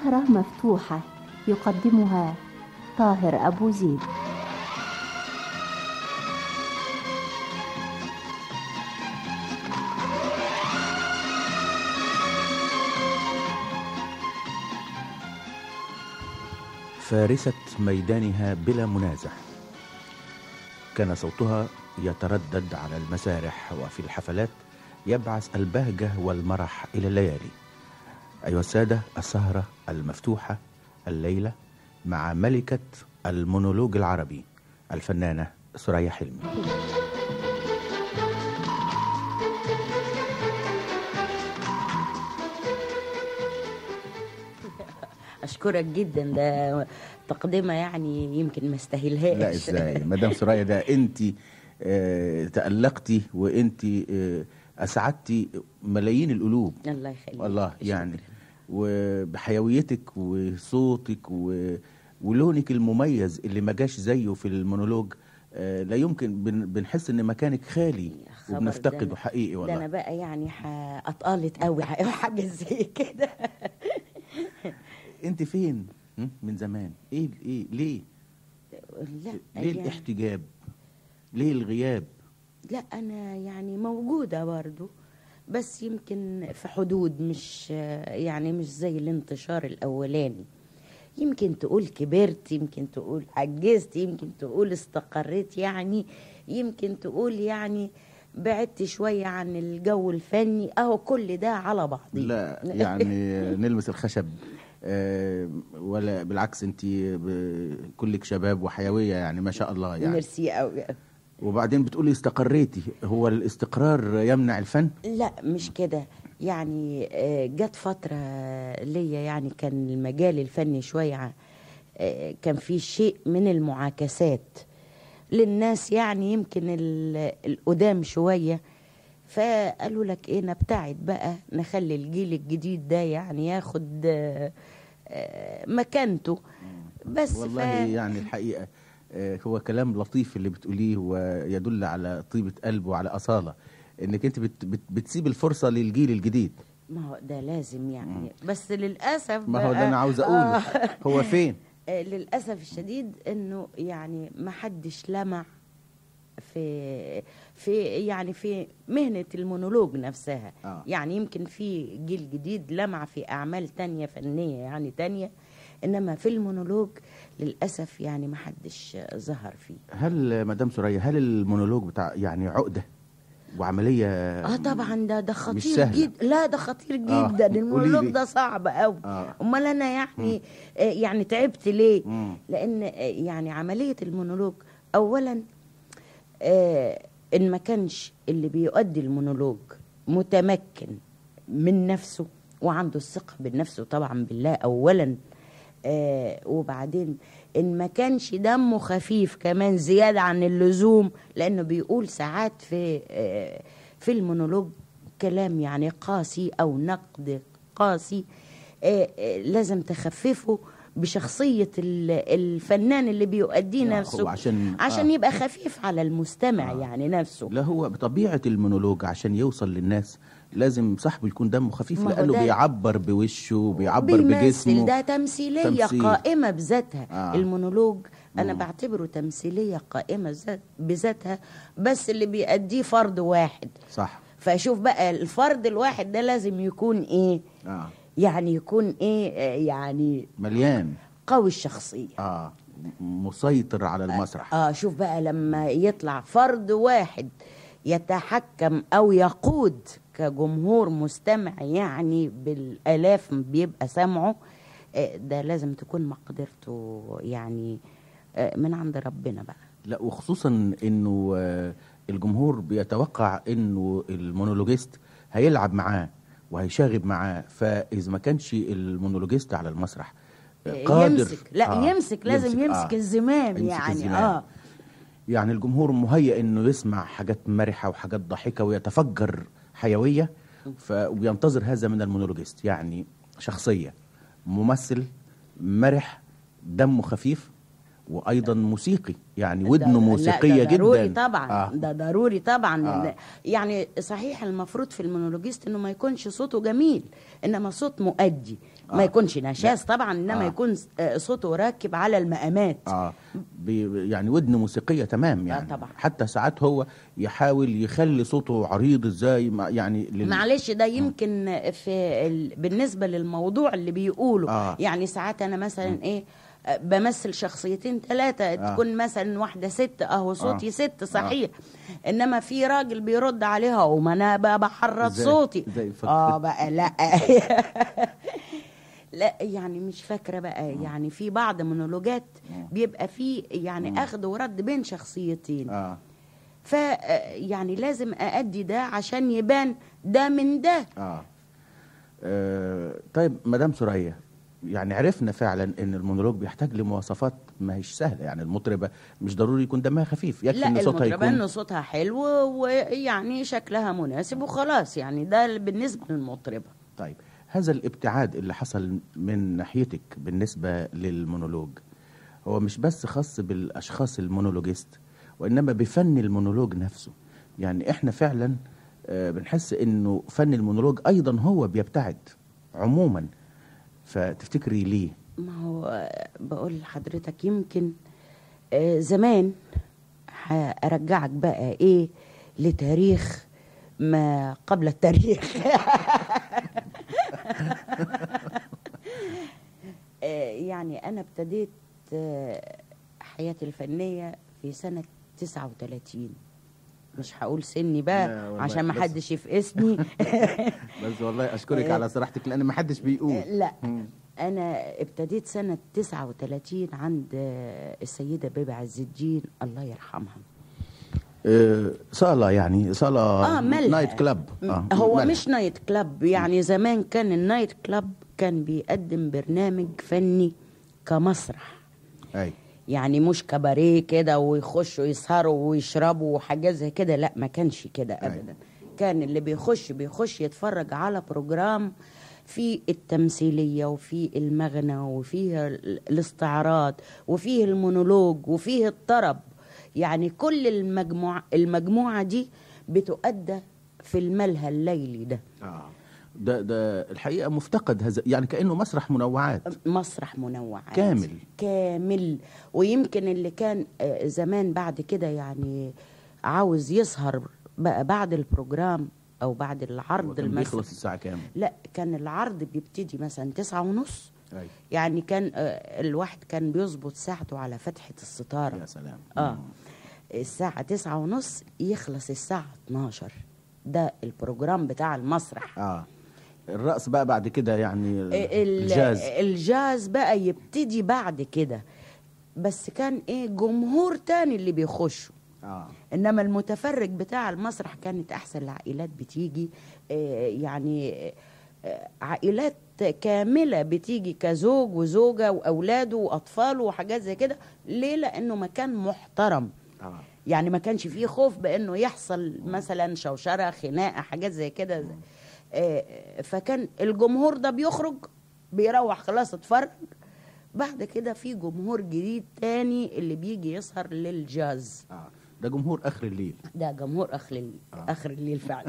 سهرة مفتوحة يقدمها طاهر أبو زيد فارسة ميدانها بلا منازع كان صوتها يتردد على المسارح وفي الحفلات يبعث البهجة والمرح إلى الليالي أيها السادة السهرة المفتوحة الليلة مع ملكة المونولوج العربي الفنانة سرية حلمي اشكرك جدا ده تقدمه يعني يمكن ما استاهلهاش لا ازاي مدام سرايا ده انت آه تألقتي وانت آه اسعدتي ملايين القلوب الله يخليك والله يعني وبحيويتك وصوتك و... ولونك المميز اللي ما جاش زيه في المونولوج آه لا يمكن بن... بنحس ان مكانك خالي خبر وبنفتقده ده- حقيقي ده والله انا بقى يعني ح- اتقلت قوي حاجه زي كده انت فين م? من زمان ايه ايه ليه لا ليه يعني- الاحتجاب ليه الغياب لا انا يعني موجوده برضو بس يمكن في حدود مش يعني مش زي الانتشار الاولاني يمكن تقول كبرت يمكن تقول عجزت يمكن تقول استقريت يعني يمكن تقول يعني بعدت شوية عن الجو الفني اهو كل ده على بعضه لا يعني نلمس الخشب آه ولا بالعكس انت ب- كلك شباب وحيويه يعني ما شاء الله يعني ميرسي قوي وبعدين بتقولي استقريتي هو الاستقرار يمنع الفن لا مش كده يعني آه، جت فترة ليا يعني كان المجال الفني شوية ع- آه، كان في شيء من المعاكسات للناس يعني يمكن ال- القدام شوية فقالوا لك ايه نبتعد بقى نخلي الجيل الجديد ده يعني ياخد آه، آه، مكانته بس والله ف... يعني الحقيقه آه، هو كلام لطيف اللي بتقوليه ويدل على طيبه قلب وعلى اصاله انك انت بت بت بتسيب الفرصه للجيل الجديد ما هو ده لازم يعني بس للأسف ما هو ده بقى- انا عاوز اقوله آه. هو فين آه، للأسف الشديد إنه يعني ما حدش لمع في في يعني في مهنة المونولوج نفسها آه. يعني يمكن في جيل جديد لمع في أعمال تانية فنية يعني تانية إنما في المونولوج للأسف يعني ما حدش ظهر فيه هل مدام سوريا هل المونولوج بتاع يعني عقده وعمليه اه طبعا ده ده مش خطير سهلة. جدا لا ده خطير آه، جدا قولي المونولوج لي. ده صعب قوي آه. امال انا يعني آه يعني تعبت ليه مم. لان آه يعني عمليه المونولوج اولا آه ان ما كانش اللي بيؤدي المونولوج متمكن من نفسه وعنده الثقه بالنفس طبعا بالله اولا آه وبعدين ان ما كانش دمه خفيف كمان زياده عن اللزوم لانه بيقول ساعات في آه في المونولوج كلام يعني قاسي او نقد قاسي آه آه لازم تخففه بشخصية ال- الفنان اللي بيؤديه لا، هو نفسه عشان- عشان آه. يبقى خفيف على المستمع يعني نفسه لا هو بطبيعه المونولوج عشان يوصل للناس لازم صاحبه يكون دمه خفيف ما هو لانه ده- بيعبر بوشه وبيعبر بيمثل بجسمه ده تمثيلية تمثيل. قائمة بذاتها آه. آه. المونولوج أنا مم. بعتبره تمثيلية قائمة ذات- بذاتها بس اللي بيأديه فرد واحد صح فشوف بقى الفرد الواحد ده لازم يكون إيه اه يعني يكون إيه آه، يعني مليان قوي الشخصية اه مسيطر على المسرح اه شوف بقى لما يطلع فرد واحد يتحكم او يقود كجمهور مستمع يعني بالالاف بيبقى سمعه آه، ده لازم تكون مقدرته يعني آه، من عند ربنا بقى لا وخصوصا انه آه، الجمهور بيتوقع انه المونولوجيست هيلعب معاه وهيشاغب معاه فاذا ما كانش المونولوجيست على المسرح آه، قادر يمسك لا آه، يمسك لازم يمسك, آه، الزمام يمسك يعني الزمام. اه يعني الجمهور مهيئ انه يسمع حاجات مرحه وحاجات ضاحكه ويتفجر حيويه ف... وبينتظر هذا من المونولوجيست يعني شخصيه ممثل مرح دمه خفيف وايضا موسيقي يعني ده- ودنه لا، موسيقيه ده ضروري جدا طبعا آه. ده ضروري طبعا آه. يعني صحيح المفروض في المونولوجيست انه ما يكونش صوته جميل انما صوت مؤدي ما آه. يكونش نشاز طبعا انما آه. يكون س- آه، صوته راكب على المقامات اه بي يعني ودن موسيقيه تمام يعني طبعا. حتى ساعات هو يحاول يخلي صوته عريض ازاي ما- يعني لل... معلش ده يمكن في ال... بالنسبه للموضوع اللي بيقوله آه. يعني ساعات انا مثلا ايه آه، بمثل شخصيتين ثلاثة آه. تكون مثلا واحدة ست اهو صوتي آه. ست صحيح انما في راجل بيرد عليها وما انا بقى بحرض إزاي؟ صوتي إزاي فكر؟ اه بقى لا لا يعني مش فاكرة بقى يعني في بعض مونولوجات بيبقى في يعني اخذ ورد بين شخصيتين اه ف يعني لازم أأدي ده عشان يبان ده من ده اه, آه طيب مدام سوريا يعني عرفنا فعلا ان المونولوج بيحتاج لمواصفات ما هيش سهله يعني المطربه مش ضروري يكون دمها خفيف يكفي لا ان صوتها المطربة يكون انه صوتها حلو ويعني شكلها مناسب وخلاص يعني ده بالنسبة للمطربة طيب هذا الابتعاد اللي حصل من ناحيتك بالنسبة للمونولوج هو مش بس خاص بالأشخاص المونولوجيست وإنما بفن المونولوج نفسه يعني إحنا فعلا آه، بنحس إنه فن المونولوج أيضا هو بيبتعد عموما فتفتكري ليه ما هو آه، بقول لحضرتك يمكن آه، زمان هرجعك بقى ايه لتاريخ ما قبل التاريخ آه، يعني انا ابتديت آه، حياتي الفنية في سنة 39 مش هقول سني لا بقى والله، عشان ما بس- حدش يفقسني بس والله أشكرك على صراحتك لأن ما حدش بيقول لا مم. انا ابتديت سنه 39 عند آه، السيده بيبي عز الدين الله يرحمها آه، صالة يعني صالة اه ملهى نايت كلاب آه هو ملهى. مش نايت كلاب يعني زمان كان النايت كلاب كان بيقدم برنامج فني كمسرح أي يعني مش كباريه كده ويخشوا يسهروا ويشربوا وحاجات زي كده لا ما كانش كده أيوة. ابدا كان اللي بيخش بيخش يتفرج على بروجرام في التمثيلية وفيه المغنى وفيه ال- الاستعراض وفيه المونولوج وفيه الطرب يعني كل المجموعة المجموعة دي بتؤدى في الملهى الليلي ده آه. ده ده الحقيقة مفتقد هذا يعني كأنه مسرح منوعات مسرح منوعات كامل. كامل ويمكن اللي كان آه، زمان بعد كده يعني عاوز يسهر بقى بعد البروجرام او بعد العرض كان المسرح بيخلص الساعة كام؟ لا كان العرض بيبتدي مثلا تسعة ونص أي. يعني كان آه، الواحد كان بيظبط ساعته على فتحة الستارة يا سلام اه الساعة تسعة ونص يخلص الساعة 12 ده البروجرام بتاع المسرح اه الرقص بقى بعد كده يعني ال- الجاز الجاز بقى يبتدي بعد كده بس كان ايه جمهور تاني اللي بيخشوا اه انما المتفرج بتاع المسرح كانت احسن العائلات بتيجي آه، يعني آه، عائلات كامله بتيجي كزوج وزوجه واولاده واطفاله وحاجات زي كده ليه لانه مكان محترم اه يعني ما كانش فيه خوف بانه يحصل مثلا شوشره خناقه حاجات زي كده زي آه، فكان الجمهور ده بيخرج بيروح خلاص اتفرج بعد كده في جمهور جديد تاني اللي بيجي يسهر للجاز اه ده جمهور اخر الليل ده جمهور اخر الليل اخر الليل فعلا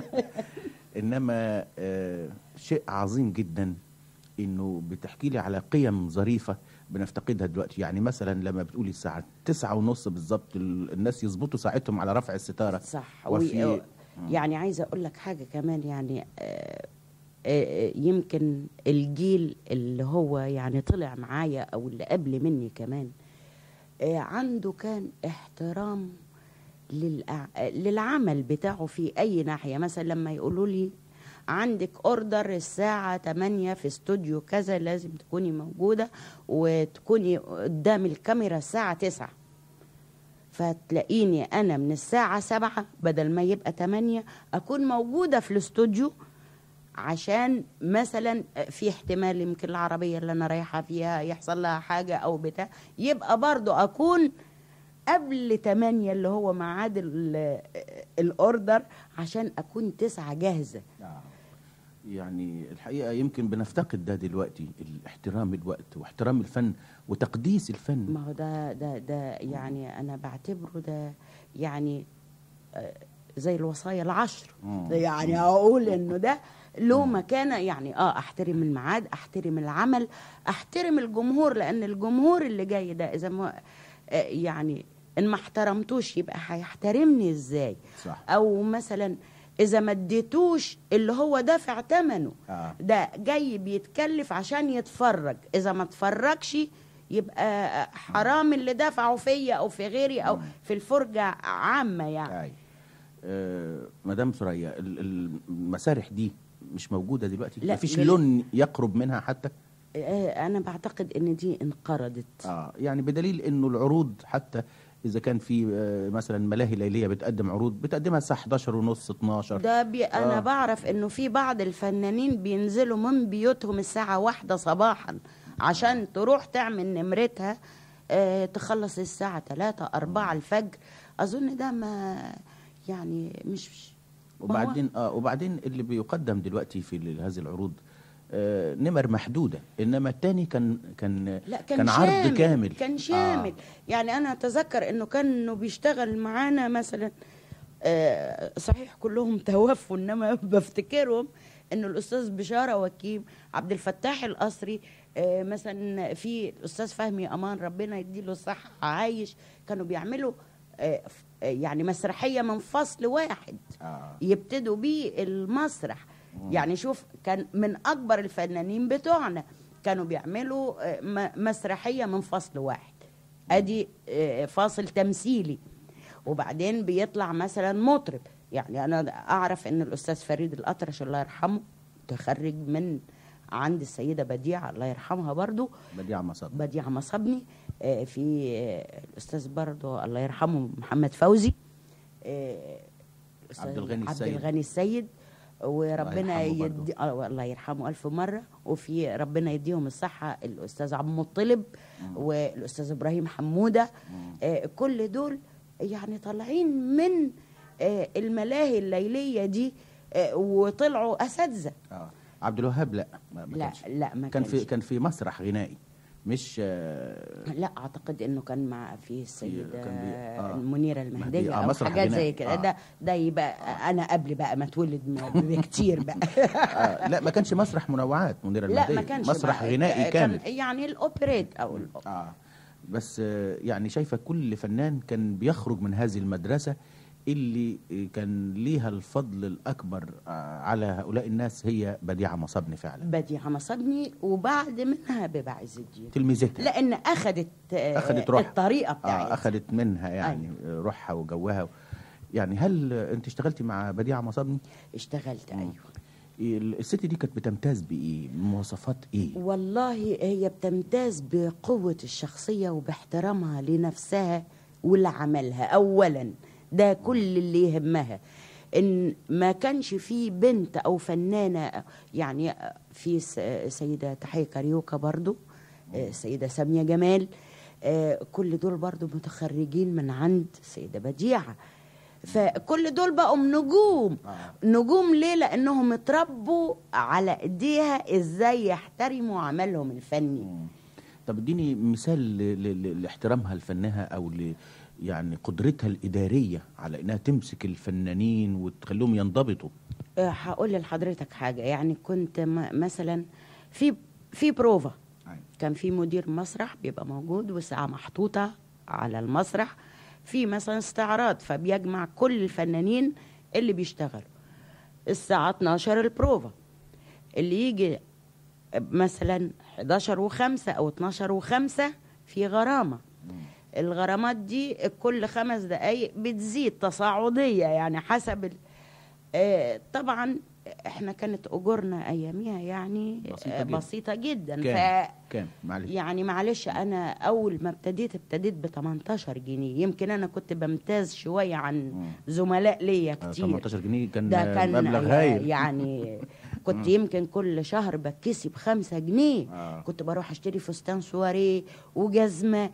انما آه شيء عظيم جدا انه بتحكي لي على قيم ظريفه بنفتقدها دلوقتي يعني مثلا لما بتقولي الساعه تسعة ونص بالظبط ال- الناس يظبطوا ساعتهم على رفع الستاره صح وفي وي- يعني عايزه اقول لك حاجه كمان يعني آه، آه، يمكن الجيل اللي هو يعني طلع معايا او اللي قبل مني كمان آه، عنده كان احترام للأع- للعمل بتاعه في اي ناحيه مثلا لما يقولوا لي عندك اوردر الساعة 8 في استوديو كذا لازم تكوني موجودة وتكوني قدام الكاميرا الساعة 9 فتلاقيني انا من الساعة سبعة بدل ما يبقى تمانية اكون موجودة في الاستوديو عشان مثلا في احتمال يمكن العربية اللي انا رايحة فيها يحصل لها حاجة او بتاع يبقى برضو اكون قبل تمانية اللي هو ميعاد ال- الاوردر عشان اكون تسعة جاهزة آه. يعني الحقيقه يمكن بنفتقد ده دلوقتي الاحترام الوقت واحترام الفن وتقديس الفن ما هو ده ده ده يعني انا بعتبره ده يعني آه، زي الوصايا العشر مم. يعني اقول انه ده له مكانه يعني اه احترم الميعاد احترم العمل احترم الجمهور لان الجمهور اللي جاي ده اذا ما آه، يعني ان ما احترمتوش يبقى هيحترمني ازاي صح او مثلا اذا ما اديتوش اللي هو دافع ثمنه آه. ده جاي بيتكلف عشان يتفرج اذا ما اتفرجش يبقى حرام اللي دفعه فيا او في غيري او في الفرجه عامه يعني أي. آه مدام ثريا ال- ال- المسارح دي مش موجوده دلوقتي لا، مفيش لل- لون يقرب منها حتى آه، انا بعتقد ان دي انقرضت اه يعني بدليل انه العروض حتى اذا كان في آه مثلا ملاهي ليليه بتقدم عروض بتقدمها الساعه 11 ونص 12 ده بي انا آه. بعرف انه في بعض الفنانين بينزلوا من بيوتهم الساعه واحدة صباحا عشان تروح تعمل نمرتها آه تخلص الساعه 3 4 الفجر اظن ده ما يعني مش ما هو- وبعدين اه وبعدين اللي بيقدم دلوقتي في ال- هذه العروض آه نمر محدوده انما الثاني كان كان لا كان, كان عرض شامل كامل كان شامل آه. يعني انا اتذكر انه كانوا بيشتغل معانا مثلا آه، صحيح كلهم توفوا انما بفتكرهم انه الاستاذ بشاره وكيم عبد الفتاح القصري آه، مثلا في الاستاذ فهمي امان ربنا يديله الصحه عايش كانوا بيعملوا آه، ف- آه، يعني مسرحيه من فصل واحد آه. يبتدوا بيه المسرح يعني شوف كان من اكبر الفنانين بتوعنا كانوا بيعملوا آه، م- مسرحيه من فصل واحد ادي آه، فاصل تمثيلي وبعدين بيطلع مثلا مطرب يعني انا اعرف ان الاستاذ فريد الاطرش الله يرحمه تخرج من عند السيده بديعه الله يرحمها برضو بديع مصاب بديعة مصبني آه، في آه، الأستاذ برضو الله يرحمه محمد فوزي آه، الأستاذ عبد الغني عبد السيد. الغني السيد وربنا يرحمه برضو. يدي آه، الله يرحمه ألف مرة وفي ربنا يديهم الصحة الأستاذ عبد المطلب والأستاذ إبراهيم حمودة آه، كل دول يعني طالعين من آه، الملاهي الليلية دي آه، وطلعوا أساتذة اه عبد الوهاب لا ما ما لا كانش. لا ما كان في كانش. كان في مسرح غنائي مش آه لا اعتقد انه كان مع في السيده كان بي- آه. المنيره المهديه مهدية. آه، او مسرح حاجات غنائي. زي كده آه. ده ده يبقى انا قبل بقى ما اتولد م- بكتير بقى آه لا ما كانش مسرح منوعات منير لا المهدية ما كانش مسرح بقى. غنائي كان كامل يعني الاوبريت او الأوب- اه بس آه يعني شايفه كل فنان كان بيخرج من هذه المدرسه اللي آه، كان ليها الفضل الاكبر آه على هؤلاء الناس هي بديعه مصابني فعلا بديعه مصبني وبعد منها بيبقى عز الدين تلميذتها لان اخذت آه، اخذت روحها الطريقه بتاعتها آه اخذت منها يعني آه، روحها وجوها يعني هل آه، انت اشتغلتي مع بديعه مصابني اشتغلت ايوه الست دي كانت بتمتاز بايه مواصفات ايه والله هي بتمتاز بقوة الشخصية وباحترامها لنفسها ولعملها أولا ده كل اللي يهمها إن ما كانش في بنت أو فنانة يعني في س- سيدة تحية كاريوكا برضو آه، سيدة سامية جمال آه، كل دول برضو متخرجين من عند سيدة بديعة فكل دول بقوا نجوم آه. نجوم ليه لانهم اتربوا على ايديها ازاي يحترموا عملهم الفني طب اديني مثال ل- ل- ل- لاحترامها لفنها او ل يعني قدرتها الاداريه على انها تمسك الفنانين وتخليهم ينضبطوا أه، هقول لحضرتك حاجه يعني كنت م- مثلا في في بروفا كان في مدير مسرح بيبقى موجود وساعه محطوطه على المسرح في مثلا استعراض فبيجمع كل الفنانين اللي بيشتغلوا الساعه 12 البروفا اللي يجي مثلا 11 و5 او 12 و5 في غرامه الغرامات دي كل خمس دقايق بتزيد تصاعديه يعني حسب ال... آه، طبعا احنا كانت اجورنا اياميها يعني بسيطة آه، جدا. بسيطه جدا كام ف كام معلش يعني معلش انا اول ما ابتديت ابتديت ب 18 جنيه يمكن انا كنت بمتاز شويه عن زملاء ليا آه، كتير 18 جنيه كان, ده كان مبلغ يا- هايل يعني كنت يمكن كل شهر بكسب خمسة جنيه آه. كنت بروح اشتري فستان سواريه وجزمة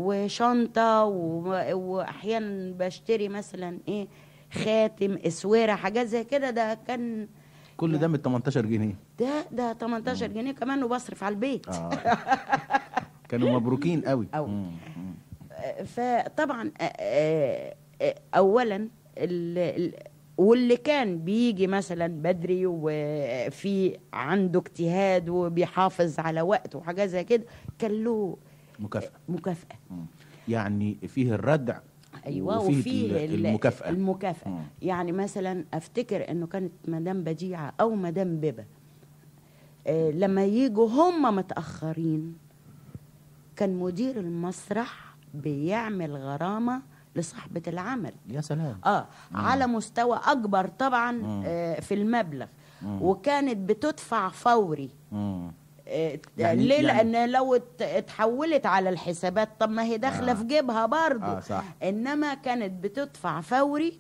وشنطة و- واحيانا بشتري مثلا ايه خاتم اسوره حاجات زي كده ده كان كل ده من 18 جنيه ده ده 18 جنيه كمان وبصرف على البيت اه كانوا مبروكين قوي أوي. مم. مم. فطبعا آه، آه، آه، اولا ال- ال- واللي كان بيجي مثلا بدري وفي عنده اجتهاد وبيحافظ على وقته وحاجات زي كده كان له مكافأة مكافأة مم. يعني فيه الردع ايوه وفيه وفيه ال- ال- المكافأة المكافأة مم. يعني مثلا افتكر انه كانت مدام بديعة او مدام بيبة آه، لما يجوا هم متأخرين كان مدير المسرح بيعمل غرامة لصاحبة العمل يا سلام اه على مستوى اكبر طبعا مم. آه في المبلغ مم. وكانت بتدفع فوري مم. آه، يعني- ليه يعني- لان لو ات- اتحولت على الحسابات طب ما هي داخله آه. في جيبها برضه آه، صح. انما كانت بتدفع فوري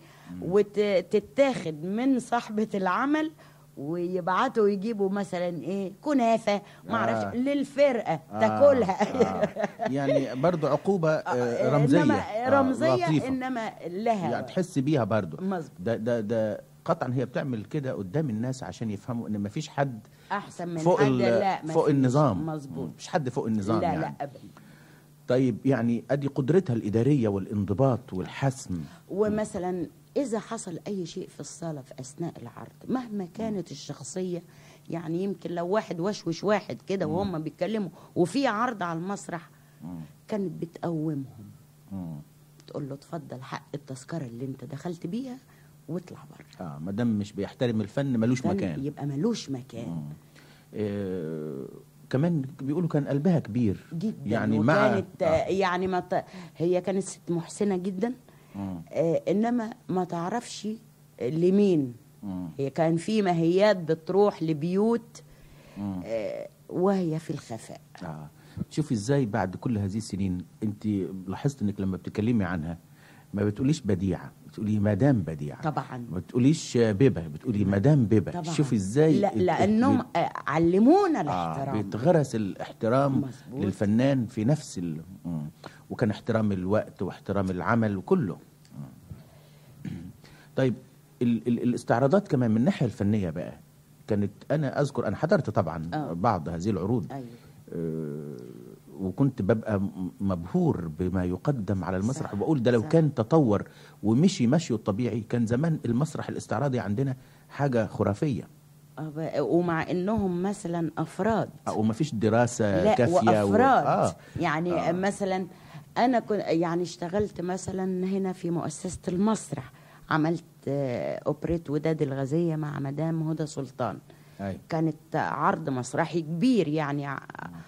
وتتاخد من صاحبه العمل ويبعتوا يجيبوا مثلا ايه كنافه ما اعرفش آه. للفرقه آه، تاكلها آه. يعني برضو عقوبة آه، آه، رمزية إنما آه، رمزيه لطيفة. انما لها يعني تحس بيها برضو مظبوط. ده ده ده قطعا هي بتعمل كده قدام الناس عشان يفهموا ان مفيش حد احسن من فوق حد ال- لا فوق مفيش. النظام مظبوط مفيش حد فوق النظام لا يعني لا ابدا طيب يعني ادي قدرتها الاداريه والانضباط والحسم ومثلا إذا حصل أي شيء في الصالة في أثناء العرض مهما كانت الشخصية يعني يمكن لو واحد وشوش واحد كده وهم بيتكلموا وفي عرض على المسرح كانت بتقومهم مم. تقول له اتفضل حق التذكرة اللي انت دخلت بيها واطلع بره اه ما دام مش بيحترم الفن ملوش كان مكان يبقى ملوش مكان آه كمان بيقولوا كان قلبها كبير جدا يعني مع وكانت آه. يعني ما ت... هي كانت ست محسنة جدا مم. آه انما ما تعرفش لمين مم. هي كان في ماهيات بتروح لبيوت مم. آه، وهي في الخفاء آه. شوفي ازاي بعد كل هذه السنين انت لاحظت انك لما بتتكلمي عنها ما بتقوليش بديعه بتقولي مدام بديعه طبعا ما بتقوليش بيبه بتقولي مدام بيبه طبعا شوفي ازاي لا ال- لانهم ال- آه، علمونا آه الاحترام بيتغرس الاحترام مظبوط. للفنان في نفس ال... مم. وكان احترام الوقت واحترام العمل وكله مم. طيب ال... ال... الاستعراضات كمان من الناحيه الفنيه بقى كانت انا اذكر انا حضرت طبعا آه. بعض هذه العروض ايوه آه، وكنت ببقى م- مبهور بما يقدم على المسرح صح، وبقول ده لو صح. كان تطور ومشي مشيه الطبيعي كان زمان المسرح الاستعراضي عندنا حاجه خرافيه آه، ب- ومع انهم مثلا افراد آه، ومفيش دراسه لا كافيه وافراد آه. يعني آه. آه. مثلا انا كنت يعني اشتغلت مثلا هنا في مؤسسه المسرح عملت آه، اوبريت وداد الغازيه مع مدام هدى سلطان أي. كانت عرض مسرحي كبير يعني ع-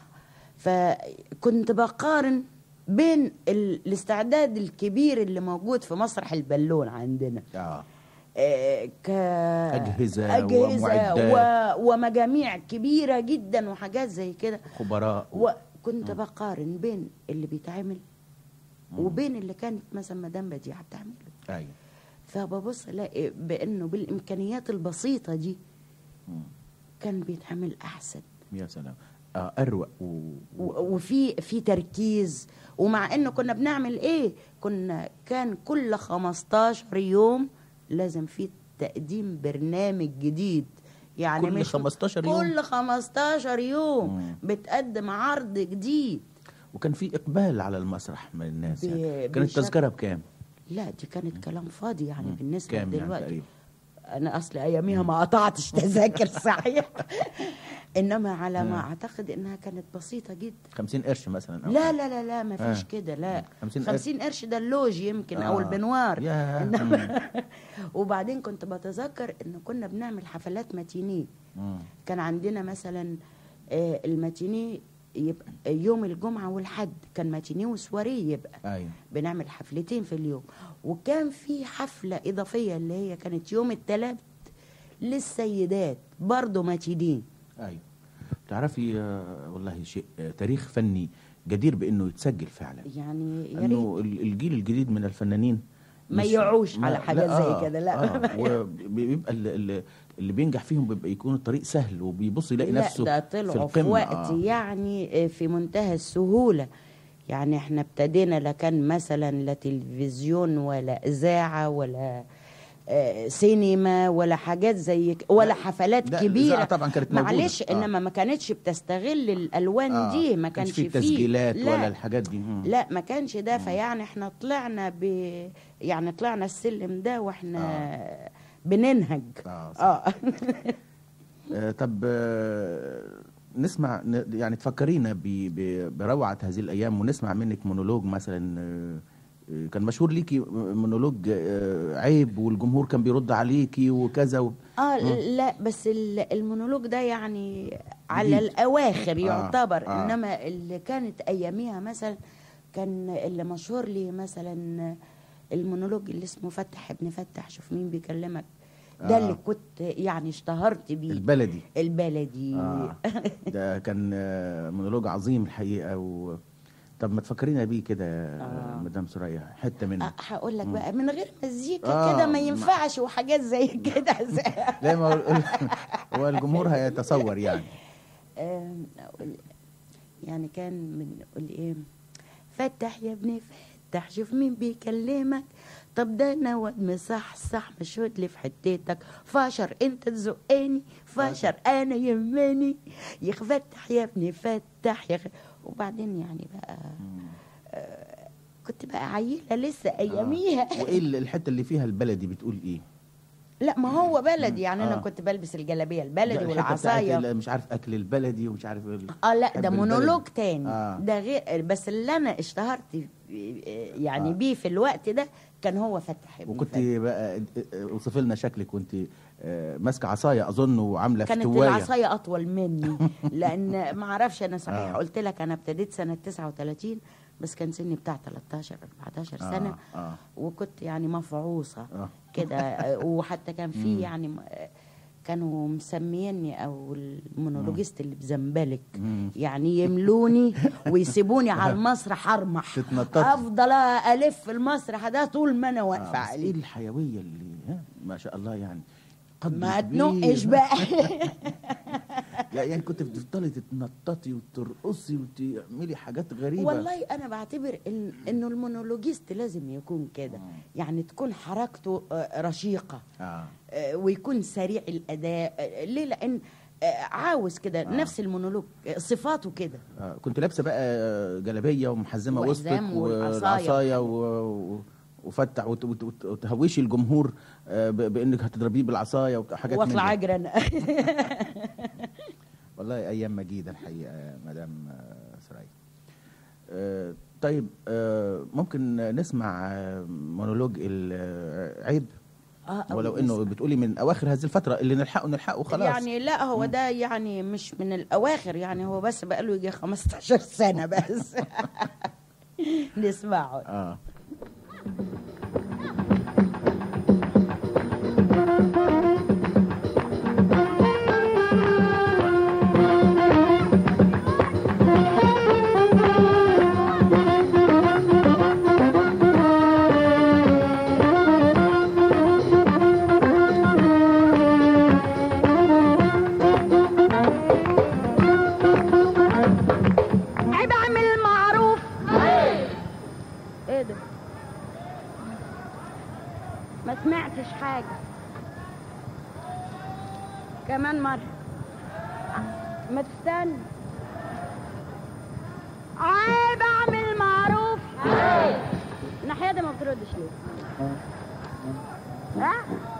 فكنت بقارن بين ال- الاستعداد الكبير اللي موجود في مسرح البالون عندنا آه. آه، ك أجهزة أجهزة ومعدات. و... ومجاميع كبيرة جدا وحاجات زي كده خبراء وكنت بقارن بين اللي بيتعمل وبين اللي كانت مثلا مدام بديعة بتعمله أي. فببص الاقي بانه بالامكانيات البسيطه دي مم. كان بيتعمل احسن يا سلام آه اروق و... و- وفي في تركيز ومع انه كنا بنعمل ايه كنا كان كل 15 يوم لازم في تقديم برنامج جديد يعني كل مش 15 يوم؟ كل 15 يوم مم. بتقدم عرض جديد وكان في اقبال على المسرح من الناس ب- يعني. كانت بشكل- التذكره بكام؟ لا دي كانت كلام فاضي يعني مم. بالنسبه كام يعني دلوقتي تقريبا؟ انا اصل اياميها ما قطعتش تذاكر صحيح انما على ما آه. اعتقد انها كانت بسيطه جدا 50 قرش مثلا أو لا حاجة. لا لا لا ما فيش آه. كده لا 50 قرش. 50 قرش ده اللوج يمكن او آه. البنوار ياه. إنما- وبعدين كنت بتذكر ان كنا بنعمل حفلات ماتينيه مم. كان عندنا مثلا آه، الماتينيه يبقى يوم الجمعه والحد كان ماتينيه وسواريه يبقى ايوه بنعمل حفلتين في اليوم وكان في حفله اضافيه اللي هي كانت يوم الثلاث للسيدات برضه ماتينيه ايوه تعرفي آه، والله شيء آه، تاريخ فني جدير بانه يتسجل فعلا يعني يا ريت انه ال- الجيل الجديد من الفنانين ما مش- يعوش ما- على حاجات لا، زي آه، كده، لا. آه وبيبقى ال- ال- اللي بينجح فيهم بيبقى يكون الطريق سهل وبيبص يلاقي لا نفسه ده في طلعوا في, القمه وقت آه. يعني في منتهى السهولة يعني احنا ابتدينا لا كان مثلا لا تلفزيون ولا إذاعة ولا آه، سينما ولا حاجات زي ك- ولا لا، حفلات لا، كبيره الإذاعة طبعاً كانت موجودة. معلش آه. انما ما كانتش بتستغل الالوان آه، دي ما كانش فيه فيه تسجيلات لا ولا الحاجات دي مم. لا ما كانش ده فيعني احنا طلعنا ب يعني طلعنا السلم ده واحنا بننهج آه، صح. اه آه، طب آه، نسمع ن- يعني تفكرينا ب- ب- بروعة هذه الأيام ونسمع منك مونولوج مثلا آه، آه، كان مشهور ليكي مونولوج آه، عيب والجمهور كان بيرد عليكي وكذا و... اه لا بس ال- المونولوج ده يعني على جديد. الاواخر يعتبر آه. انما اللي كانت اياميها مثلا كان اللي مشهور لي مثلا المونولوج اللي اسمه فتح ابن فتح شوف مين بيكلمك ده آه. اللي كنت يعني اشتهرت بيه البلدي البلدي آه. ده كان آه، مونولوج عظيم الحقيقة و... طب ما تفكرينا بيه كده يا آه. مدام سوريا حتة منه آه، هقول لك بقى من غير مزيكا آه، كده ما ما- ينفعش وحاجات زي كده لا ما هو- هو الجمهور هيتصور يعني آم، أقول يعني كان من نقول ايه فتح يا ابني فتح شوف مين بيكلمك طب ده انا واد مصحصح مشهود لي في حتتك فاشر انت تزقني فاشر انا يمني يخفتح يا ابني فتح يا خ... وبعدين يعني بقى آه، كنت بقى عيله لسه اياميها وايه ال- الحتة اللي فيها البلدي بتقول ايه لا ما هو بلدي يعني انا آه. كنت بلبس الجلابيه ده البلدي الحتة والعصايه بتاعت ال- مش عارف اكل البلدي ومش عارف ال- اه لا حب ده البلد. مونولوج تاني آه. ده غير بس اللي انا اشتهرت يعني آه. بيه في الوقت ده كان هو فتح ابن وكنت فتح. بقى اوصف لنا شكلك وانت آه، ماسكه عصايه اظن وعامله كانت فتوايه العصايه اطول مني لان ما اعرفش انا صحيح آه. قلت لك انا ابتديت سنه 39 بس كان سني بتاع 13 14 سنه آه، آه. وكنت يعني مفعوصه آه. كده آه، وحتى كان في يعني م- آه، كانوا مسميني او المونولوجيست اللي بزنبلك مم. يعني يملوني ويسيبوني على المسرح ارمح تتنططي. افضل الف المسرح ده طول ما انا آه، واقفه بس ايه عليه الحيويه اللي ها ما شاء الله يعني قد ما كبير. تنقش بقى لا يعني كنت بتفضلي تتنططي وترقصي وتعملي حاجات غريبه والله انا بعتبر إن انه المونولوجيست لازم يكون كده يعني تكون حركته آه، رشيقه اه آه، ويكون سريع الاداء آه، ليه لان آه، عاوز كده نفس المونولوج آه، صفاته كده آه، كنت لابسه بقى جلابيه ومحزمه وسطك وحزام والعصاية. والعصايه و... و- وفتح وت- وت- وت- وتهوشي الجمهور آه، ب- بانك هتضربيه بالعصايه وحاجات من واطلع دي. اجري انا والله ايام مجيده الحقيقه يا مدام آه، سرايا آه، طيب آه، ممكن نسمع آه، مونولوج العيب آه، أو ولو انه نسمع. بتقولي من اواخر هذه الفتره اللي نلحقه نلحقه خلاص يعني لا هو ده يعني مش من الاواخر يعني هو بس بقى له يجي 15 سنه بس نسمعه اه عيب اعمل معروف ايه ده ما سمعتش حاجة كمان مرة ما تستنى عيب اعمل معروف الناحية دي ما بتردش ليه ها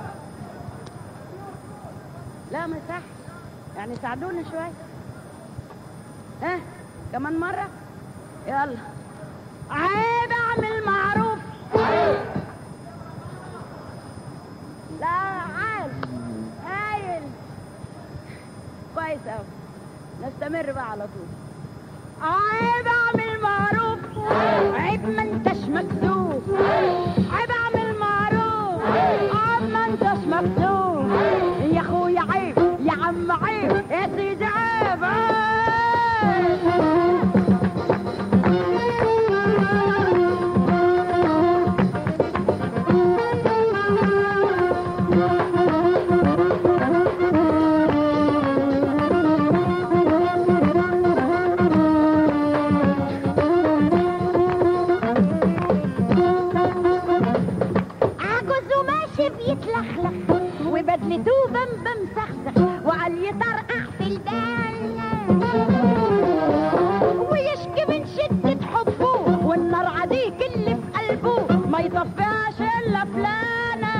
لا ما يصحش يعني ساعدونا شوية ها كمان مرة يلا عيب اعمل معروف لا عال هايل كويس اوي نستمر بقى على طول عيب اعمل معروف عيب ما انتش مكسوف عيب اعمل معروف عيب ما انتش مكسوف يا اخويا عيب يا عم عيب يا سيدي عيب عيب بيتلخلخ وبدلته بمبم سخسخ وقال يطرقع في البال ويشكي من شدة حبه والنار عديك اللي في قلبه ما يطفيهاش إلا فلانة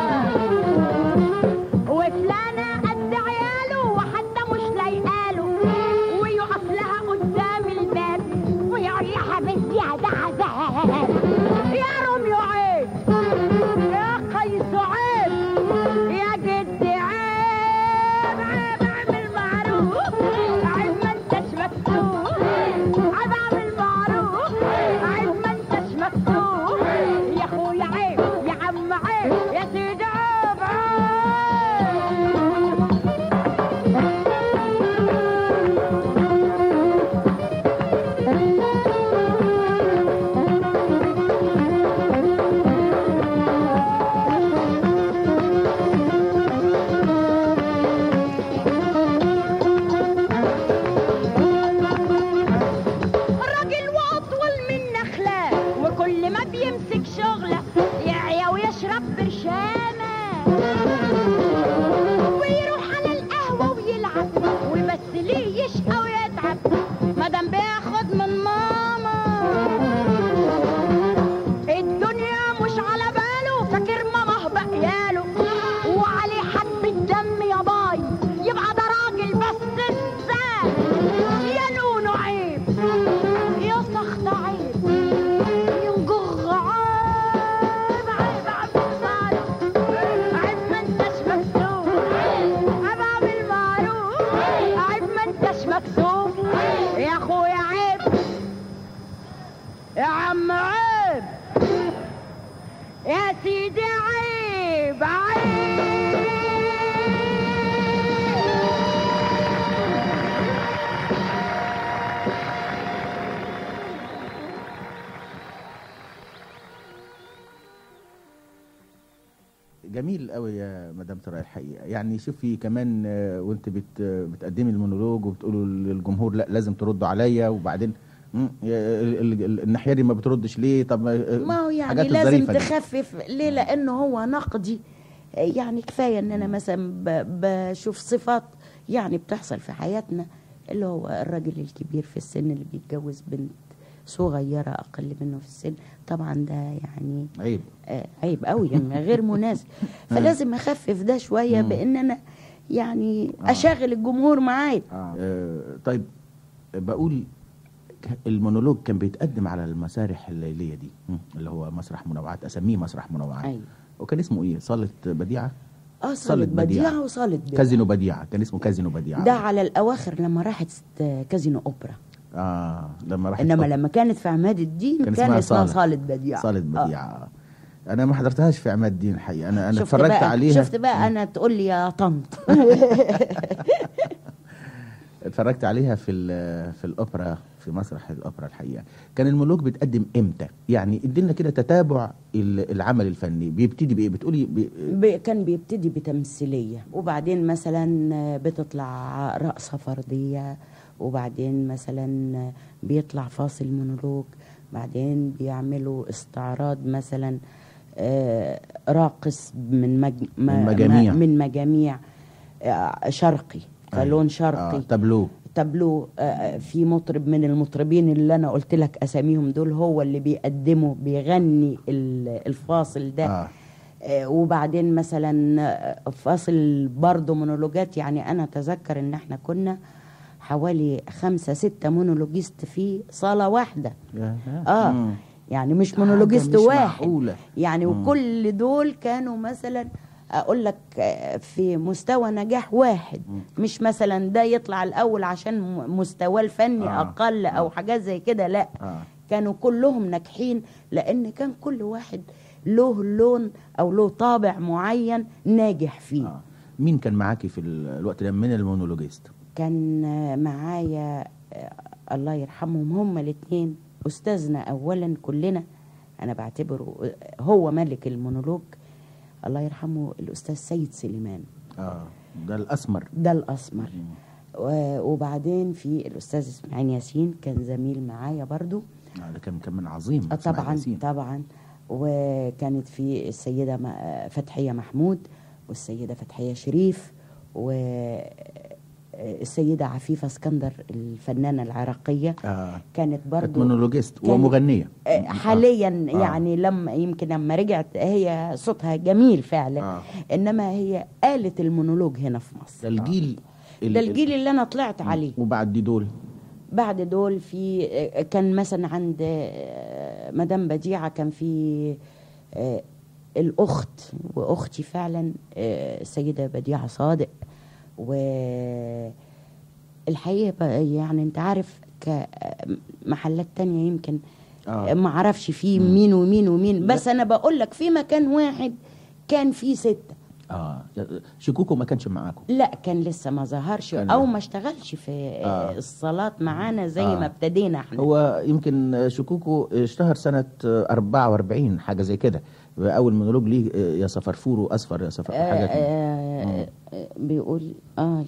وفلانة قد عياله وحتى مش لايقاله ويقف لها قدام الباب ويقول يا حبيبتي ده عذاب يا روميو عيب يا قيس عيب يا جدي عيب عيب اعمل معروف عيب ما انتش مكتوب عيب اعمل معروف عيب ما انتش مكتوب يا اخويا عيب يا عم عيب يا سيدي عيب عيب راجل واطول من نخله وكل ما بيمسك شغله يعيا ويشرب برشامه ويروح على القهوه ويلعب وبس ليه يشقى ويتعب مادام بياخد من ماما الدنيا مش على باله فاكر ماما بقياله وعليه حب الدم يا باي يبقى ده راجل بس ازاي يا نونو عيب يا سخط عيب ينجغ عيب عيب عيب معروف عيب ما انتش مكتوب عيب اعمل معروف عيب ما انتش مكتوب يا اخويا عيب يا عم عيب يا سيدي عيب عيب جميل قوي يا مدام ترى الحقيقه يعني شوفي كمان آه، وانت بت بتقدمي المونولوج وبتقولوا للجمهور لا لازم تردوا عليا وبعدين مم، يا- ال- ال- ال- الناحيه دي ما بتردش ليه طب ما هو يعني الحاجات لازم الظريفة دي. تخفف ليه لانه هو نقدي يعني كفايه ان انا مثلا ب- بشوف صفات يعني بتحصل في حياتنا اللي هو الراجل الكبير في السن اللي بيتجوز بنت صغيره اقل منه في السن طبعا ده يعني عيب آه، عيب قوي يعني غير مناسب فلازم اخفف ده شويه بان انا يعني اشغل الجمهور معايا آه طيب بقول ك- المونولوج كان بيتقدم على المسارح الليليه دي مم، اللي هو مسرح منوعات اسميه مسرح منوعات أيوة. وكان اسمه ايه صاله بديعه اه صالة بديعه وصالة بديعه كازينو بديعه كان اسمه كازينو بديعه ده على الاواخر لما راحت كازينو اوبرا اه لما راح انما لما كانت في عماد الدين كان كان, اسمها اسمها صالة. صالة بديعة صالة آه. بديعة انا ما حضرتهاش في عماد الدين الحقيقه انا انا شفت اتفرجت بقى عليها شفت بقى انا تقول لي يا طنط اتفرجت عليها في ال- في الاوبرا في مسرح الاوبرا الحقيقه كان المونولوج بيتقدم امتى يعني ادينا كده تتابع ال- العمل الفني بيبتدي بايه بتقولي بي ب- كان بيبتدي بتمثيلية وبعدين مثلا بتطلع رقصة فردية وبعدين مثلا بيطلع فاصل مونولوج بعدين بيعملوا استعراض مثلا آه، راقص من مج... ما- من مجاميع. ما- من مجاميع آه، شرقي كلون شرقي آه تابلو تابلو آه، في مطرب من المطربين اللي انا قلت لك اساميهم دول هو اللي بيقدمه بيغني ال- الفاصل ده آه. آه، وبعدين مثلا آه، فاصل برضه مونولوجات يعني انا اتذكر ان احنا كنا حوالي خمسة ستة مونولوجيست في صالة واحدة يا- اه مم. يعني مش حاجة مونولوجيست مش واحد معقولة. يعني مم. وكل دول كانوا مثلا اقول لك آه، في مستوى نجاح واحد مش مثلا ده يطلع الاول عشان م- مستواه الفني آه. اقل او حاجات زي كده لا آه. كانوا كلهم ناجحين لان كان كل واحد له لون او له طابع معين ناجح فيه آه. مين كان معاكي في ال- الوقت ده من المونولوجيست كان آه، معايا آه، الله يرحمهم هما الاثنين استاذنا اولا كلنا انا بعتبره آه، هو ملك المونولوج الله يرحمه الاستاذ سيد سليمان اه ده الاسمر ده الاسمر و- وبعدين في الاستاذ اسماعيل ياسين كان زميل معايا برضو آه ده كان كان من عظيم آه، إسماعيل طبعا ياسين. طبعا وكانت في السيدة م- فتحية محمود والسيدة فتحية شريف والسيدة عفيفة اسكندر الفنانة العراقية آه. كانت كانت برضو مونولوجيست كان- ومغنيه آه، حاليا آه. يعني لما يمكن لما رجعت هي صوتها جميل فعلا آه. انما هي آلة المونولوج هنا في ده مصر الجيل ده الجيل اللي انا طلعت عليه وبعد دي دول بعد دول في كان مثلا عند آه، مدام بديعة كان في آه، الأخت وأختي فعلا آه، السيدة بديعة صادق والحقيقة بقى يعني أنت عارف كمحلات تانية يمكن آه. ما اعرفش فيه مين ومين ومين بس انا بقول لك في مكان واحد كان فيه ستة اه شكوكو ما كانش معاكم لا كان لسه ما ظهرش كان- او ما اشتغلش في آه. آه. الصالات معانا زي آه. ما ابتدينا احنا هو يمكن شكوكو اشتهر سنة 44 حاجة زي كده أول مونولوج ليه يا سفرفور وأصفر يا سفر حاجة كده. آه آه بيقول اه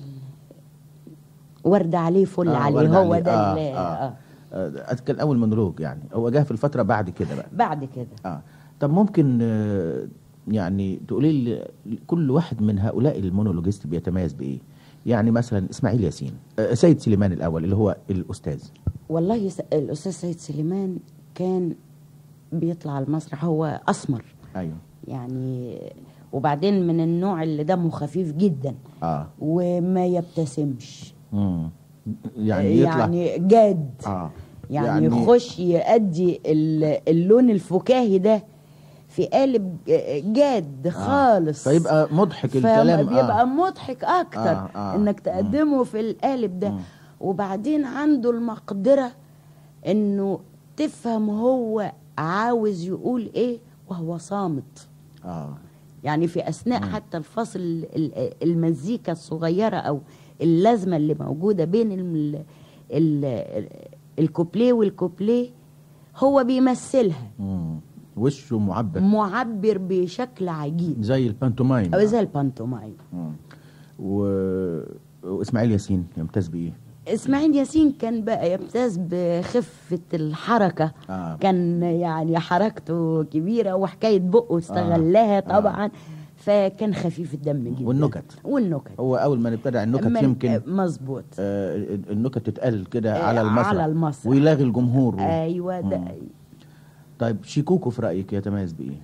ورد عليه فل آه، عليه ورد هو عليه. ده آه ال- آه. آه. آه. كان أول مونولوج يعني هو جه في الفترة بعد كده بقى بعد كده اه طب ممكن آه، يعني تقولي لي كل واحد من هؤلاء المونولوجيست بيتميز بإيه؟ يعني مثلا إسماعيل ياسين آه، سيد سليمان الأول اللي هو الأستاذ والله س- الاستاذ سيد سليمان كان بيطلع على المسرح هو اسمر أيوه يعني وبعدين من النوع اللي دمه خفيف جدا اه وما يبتسمش مم. يعني يطلع يعني جاد اه يعني, يعني يخش يأدي ال- اللون الفكاهي ده في قالب جاد خالص فيبقى مضحك الكلام فبيبقى آه. مضحك اكتر آه، آه، انك تقدمه في القالب ده مم. وبعدين عنده المقدرة انه تفهم هو عاوز يقول ايه وهو صامت اه يعني في اثناء حتى الفصل ال- المزيكا الصغيره او اللازمه اللي موجوده بين ال ال الكوبليه والكوبليه هو بيمثلها مم. وشه معبر معبر بشكل عجيب زي البانتومايم او زي البانتومايم مم. و... واسماعيل ياسين يمتاز بايه؟ اسماعيل ياسين كان بقى يمتاز بخفه الحركه آه. كان يعني حركته كبيره وحكايه بقه استغلها آه. طبعا فكان خفيف الدم جدا والنكت. والنكت هو اول ما نبتدع النكت من- يمكن مظبوط آه النكت تتقال كده آه، على المسرح على المسرح. ويلاغي الجمهور و... ايوه ده مم. طيب شيكوكو في رايك يتميز بايه؟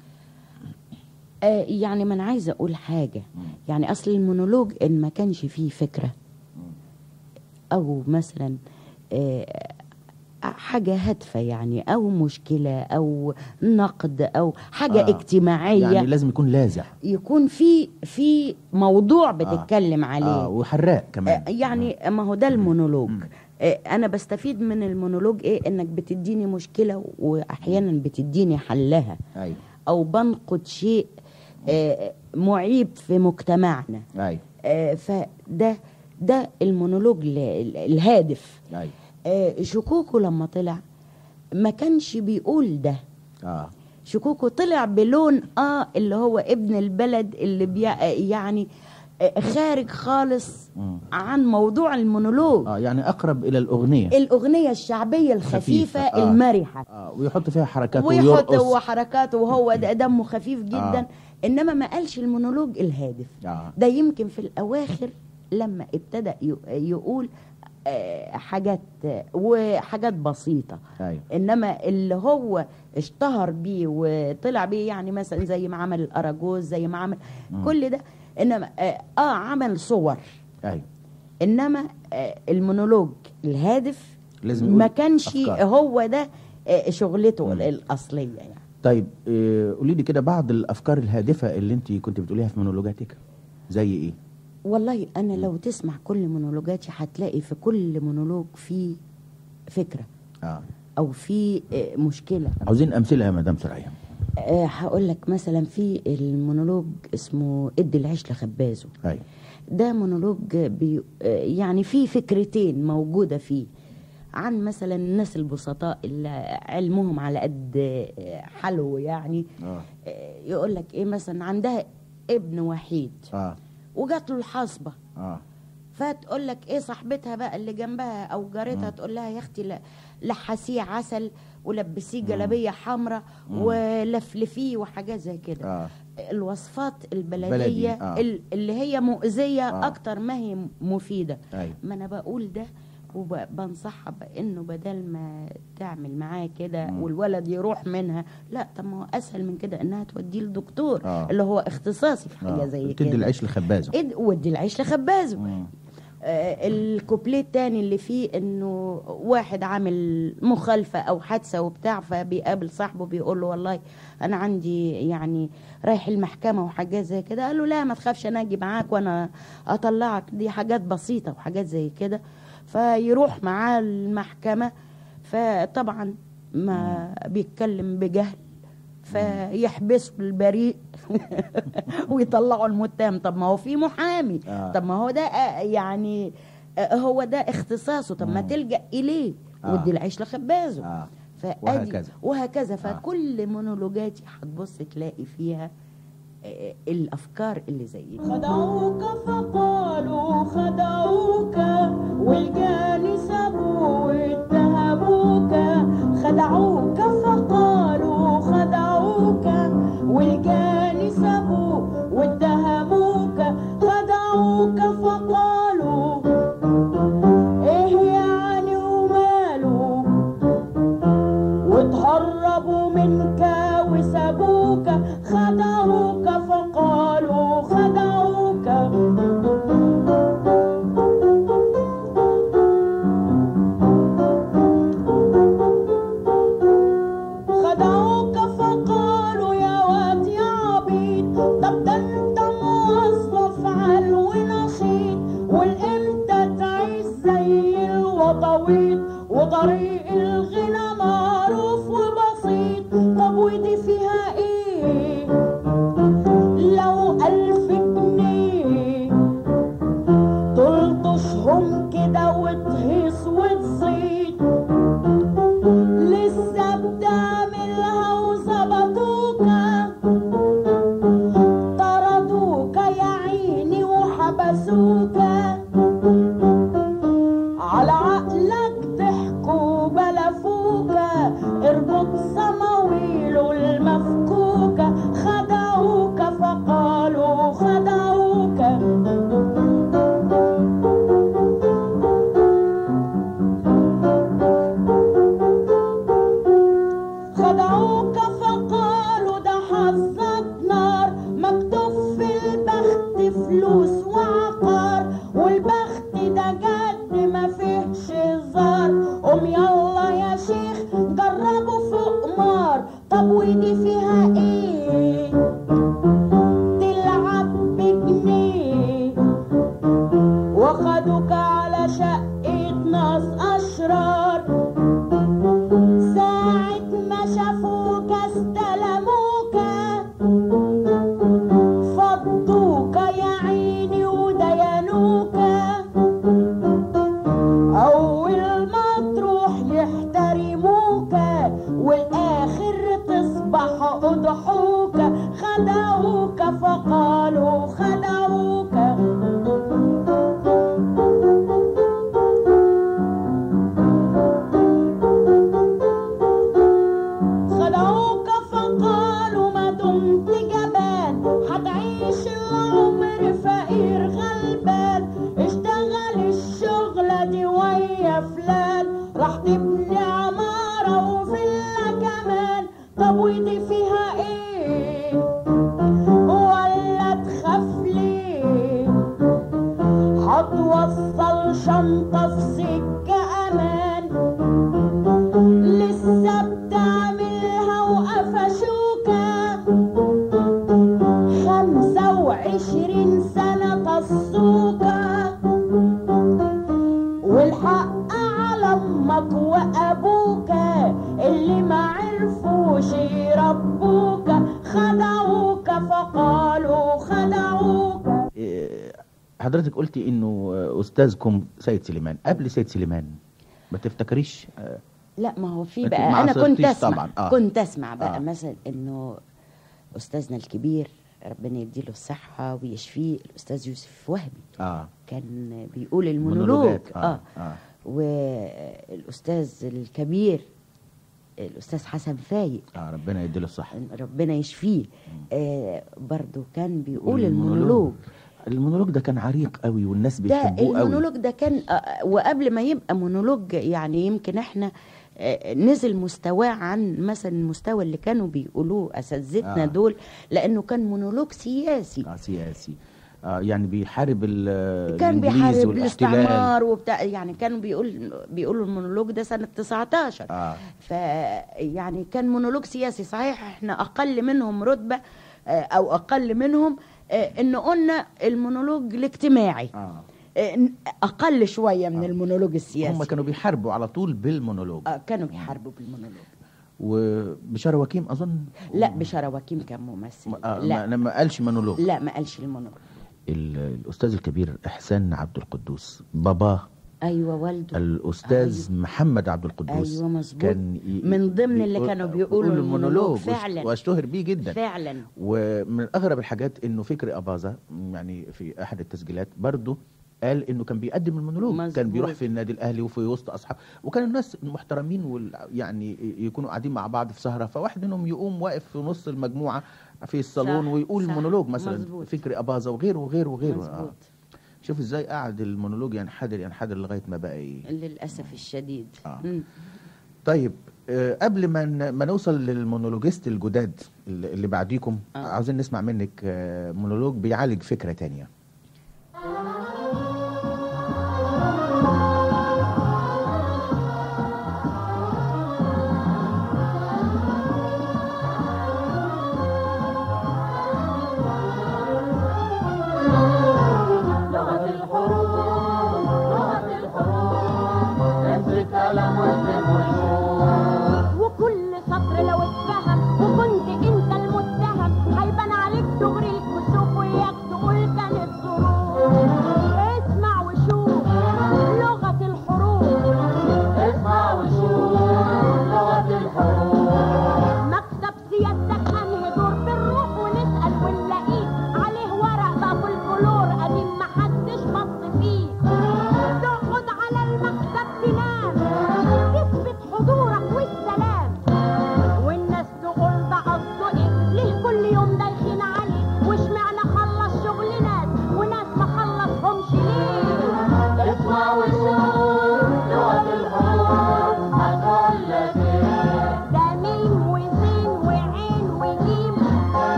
آه يعني ما انا عايزه اقول حاجه يعني اصل المونولوج ان ما كانش فيه فكره او مثلا آه حاجه هادفه يعني او مشكله او نقد او حاجه آه. آه اجتماعيه يعني لازم يكون لاذع يكون في في موضوع بتتكلم عليه اه وحراق كمان آه، يعني ما هو ده المونولوج آه، انا بستفيد من المونولوج ايه انك بتديني مشكله واحيانا بتديني حلها ايوه او بنقد شيء آه، معيب في مجتمعنا ايوه آه، فده ده المونولوج ال- ال- الهادف ايوه آه، شكوكو لما طلع ما كانش بيقول ده اه شكوكو طلع بلون اه اللي هو ابن البلد اللي بي يعني آه، خارج خالص مم. عن موضوع المونولوج اه يعني اقرب الى الاغنيه الأغنية الشعبية الخفيفة خفيفة، آه. المرحة اه ويحط فيها حركات ويحط ويرقص وحركاته وهو ده دمه خفيف جدا آه. إنما ما قالش المونولوج الهادف آه. ده يمكن في الأواخر لما ابتدى ي- يقول آه، حاجات آه، وحاجات بسيطة ايوه انما اللي هو اشتهر بيه وطلع بيه يعني مثلا زي ما عمل الاراجوز زي ما عمل كل ده انما اه, آه عمل صور ايوه انما آه المونولوج الهادف لازم يقول ما كانش أفكار. هو ده آه شغلته الاصليه يعني طيب آه، قولي لي كده بعض الافكار الهادفه اللي انت كنت بتقوليها في مونولوجاتك زي ايه؟ والله انا لو تسمع كل مونولوجاتي هتلاقي في كل مونولوج في فكره اه او في آه مشكله عاوزين امثله يا مدام سرايا آه هقول لك مثلا في المونولوج اسمه ادي العيش لخبازه ايوه ده مونولوج بي آه يعني فيه فكرتين موجودة فيه عن مثلا الناس البسطاء اللي علمهم على قد آه، حلو يعني اه آه، يقول لك ايه مثلا عندها ابن وحيد اه وجات له الحصبة اه فتقول لك ايه صاحبتها بقى اللي جنبها او جارتها تقول لها يا اختي لا- لحسيه عسل ولبسيه جلابيه حمراء ولفلفيه وحاجات زي كده اه الوصفات البلديه بلدي، آه. ال- اللي هي مؤذيه آه. اكتر ما هي مفيده ايوه ما انا بقول ده وبنصحها بانه بدل ما تعمل معاه كده والولد يروح منها لا طب ما هو اسهل من كده انها توديه لدكتور آه. اللي هو اختصاصي في حاجه آه. زي تدي كده العيش لخبازه إد- ودي العيش لخبازه مم. آه الكوبليه التاني اللي فيه انه واحد عامل مخالفه او حادثه وبتاع فبيقابل صاحبه بيقول له والله انا عندي يعني رايح المحكمه وحاجات زي كده قال له لا ما تخافش انا اجي معاك وانا اطلعك دي حاجات بسيطه وحاجات زي كده فيروح معاه المحكمه فطبعا ما بيتكلم بجهل فيحبسوا البريء ويطلعوا المتهم طب ما هو في محامي آه. طب ما هو ده آه، يعني آه، هو ده اختصاصه طب ما تلجأ إليه آه. ودي العيش لخبازه اه فأدي وهكذا. وهكذا فكل مونولوجاتي هتبص تلاقي فيها آه، الأفكار اللي زي دي خدعوك فقالوا خدعوك والجاني سابوا واتهموك خدعوك فقالوا خدعوك والجاني سابوا واتهموك خدعوك فقالوا ايه يعني وماله وتهربوا منك وسابوك خدعوك فقالوا خدعوك خدعوك فقالوا يا واد يا عبيد طب ده انت موظف علو نشيط والامتى تعيش زي الوطويط وطريق الغنى معروف وبسيط طب ودي فيها ايه لو ألف جنيه تلطشهم كده وتهيص وتزيد لسه بتعملها وظبطوك طردوك يا عيني وحبسوك على عقلك ضحكوا بلفوك اربط سماويله المفكوكة خدعوك فقالوا خدعوك خدعوك فقالوا ده حظك نار مكتوب في البخت فلوس وعقار والبخت ده جد ما فيهش هزار قوم يلا يا شيخ جربوا في قمار طب ودي فيها ايه تلعب بجنيه واخدوك على شقة ناس أشرار ساعة ما شافوك استلموك فضوك يا عيني ودينوك أول ما تروح يحترموك والآخر تصبح أضحوك خدعوك فقالوا خدعوك خدعوك فقالوا ما دمت جبان هتعيش العمر فقير غلبان اشتغل الشغلة دي ويا فلان راح تبني عمارة وفيلا كمان طب ودي فيها ايه ولا تخاف ليه هتوصل شنطة في سكة أمان لسه بتعملها وقفشوكة خمسة وعشرين سنة طصوكة والحق على أمك وأبوك اللي ما عرفوش يربوك خدعوك فقالوا خدعوك إيه، حضرتك قلتي انه آه، استاذكم سيد سليمان قبل سيد سليمان ما تفتكريش آه، لا ما هو في أنت بقى ما انا كنت عاصرتيش اسمع طبعاً، آه. كنت اسمع بقى آه. مثلا انه استاذنا الكبير ربنا يديله الصحة ويشفيه الأستاذ يوسف وهبي اه كان بيقول المونولوج مونولوجات، اه, آه، آه. والأستاذ الكبير الأستاذ حسن فايق اه ربنا يديله الصحه ربنا يشفيه آه برضو كان بيقول المونولوج المونولوج ده كان عريق قوي والناس ده بيحبوه قوي المونولوج ده كان آه، وقبل ما يبقى مونولوج يعني يمكن احنا آه، نزل مستواه عن مثلا المستوى اللي كانوا بيقولوه اساتذتنا آه. دول لانه كان مونولوج سياسي اه سياسي آه يعني بيحارب ال- كان الانجليز بيحارب والاحتلال الاستعمار وبتاع يعني كانوا بيقول بيقولوا المونولوج ده سنه 19 اه ف يعني كان مونولوج سياسي صحيح احنا اقل منهم رتبه آه، او اقل منهم آه، ان قلنا المونولوج الاجتماعي اه آه، اقل شويه من المونولوج السياسي هم كانوا بيحاربوا على طول بالمونولوج آه كانوا بيحاربوا بالمونولوج وبشار وكيم اظن لا بشارة وكيم كان ممثل آه لا ما, ما قالش مونولوج لا ما قالش المونولوج ال- الاستاذ الكبير احسان عبد القدوس باباه ايوه والده الاستاذ أيوة. محمد عبد القدوس أيوة مظبوط. كان ي- من ضمن اللي بيقول- كانوا بيقولوا بيقول المونولوج واشت- فعلا. واشتهر بيه جدا فعلا ومن اغرب الحاجات انه فكري اباظه يعني في احد التسجيلات برضه قال انه كان بيقدم المونولوج مظبوط. كان بيروح في النادي الاهلي وفي وسط اصحاب وكان الناس المحترمين وال يعني يكونوا قاعدين مع بعض في سهره فواحد منهم يقوم واقف في نص المجموعه في الصالون صح، ويقول صح، مونولوج مثلا مظبوط. فكري اباظه وغيره وغيره وغيره مظبوط آه. شوف ازاي قعد المونولوج ينحدر ينحدر لغايه ما بقى ايه للاسف الشديد آه. مم. طيب آه، قبل ما ن- ما نوصل للمونولوجيست الجداد اللي اللي بعديكم آه. عاوزين نسمع منك آه، مونولوج بيعالج فكره تانية لغة الحروب لغة الحروب امسك قلم واكتب وشوف وكل سطر لو اتفهم وكنت انت المتهم هيبان عليك دغري الكسوف وياك تقول كانت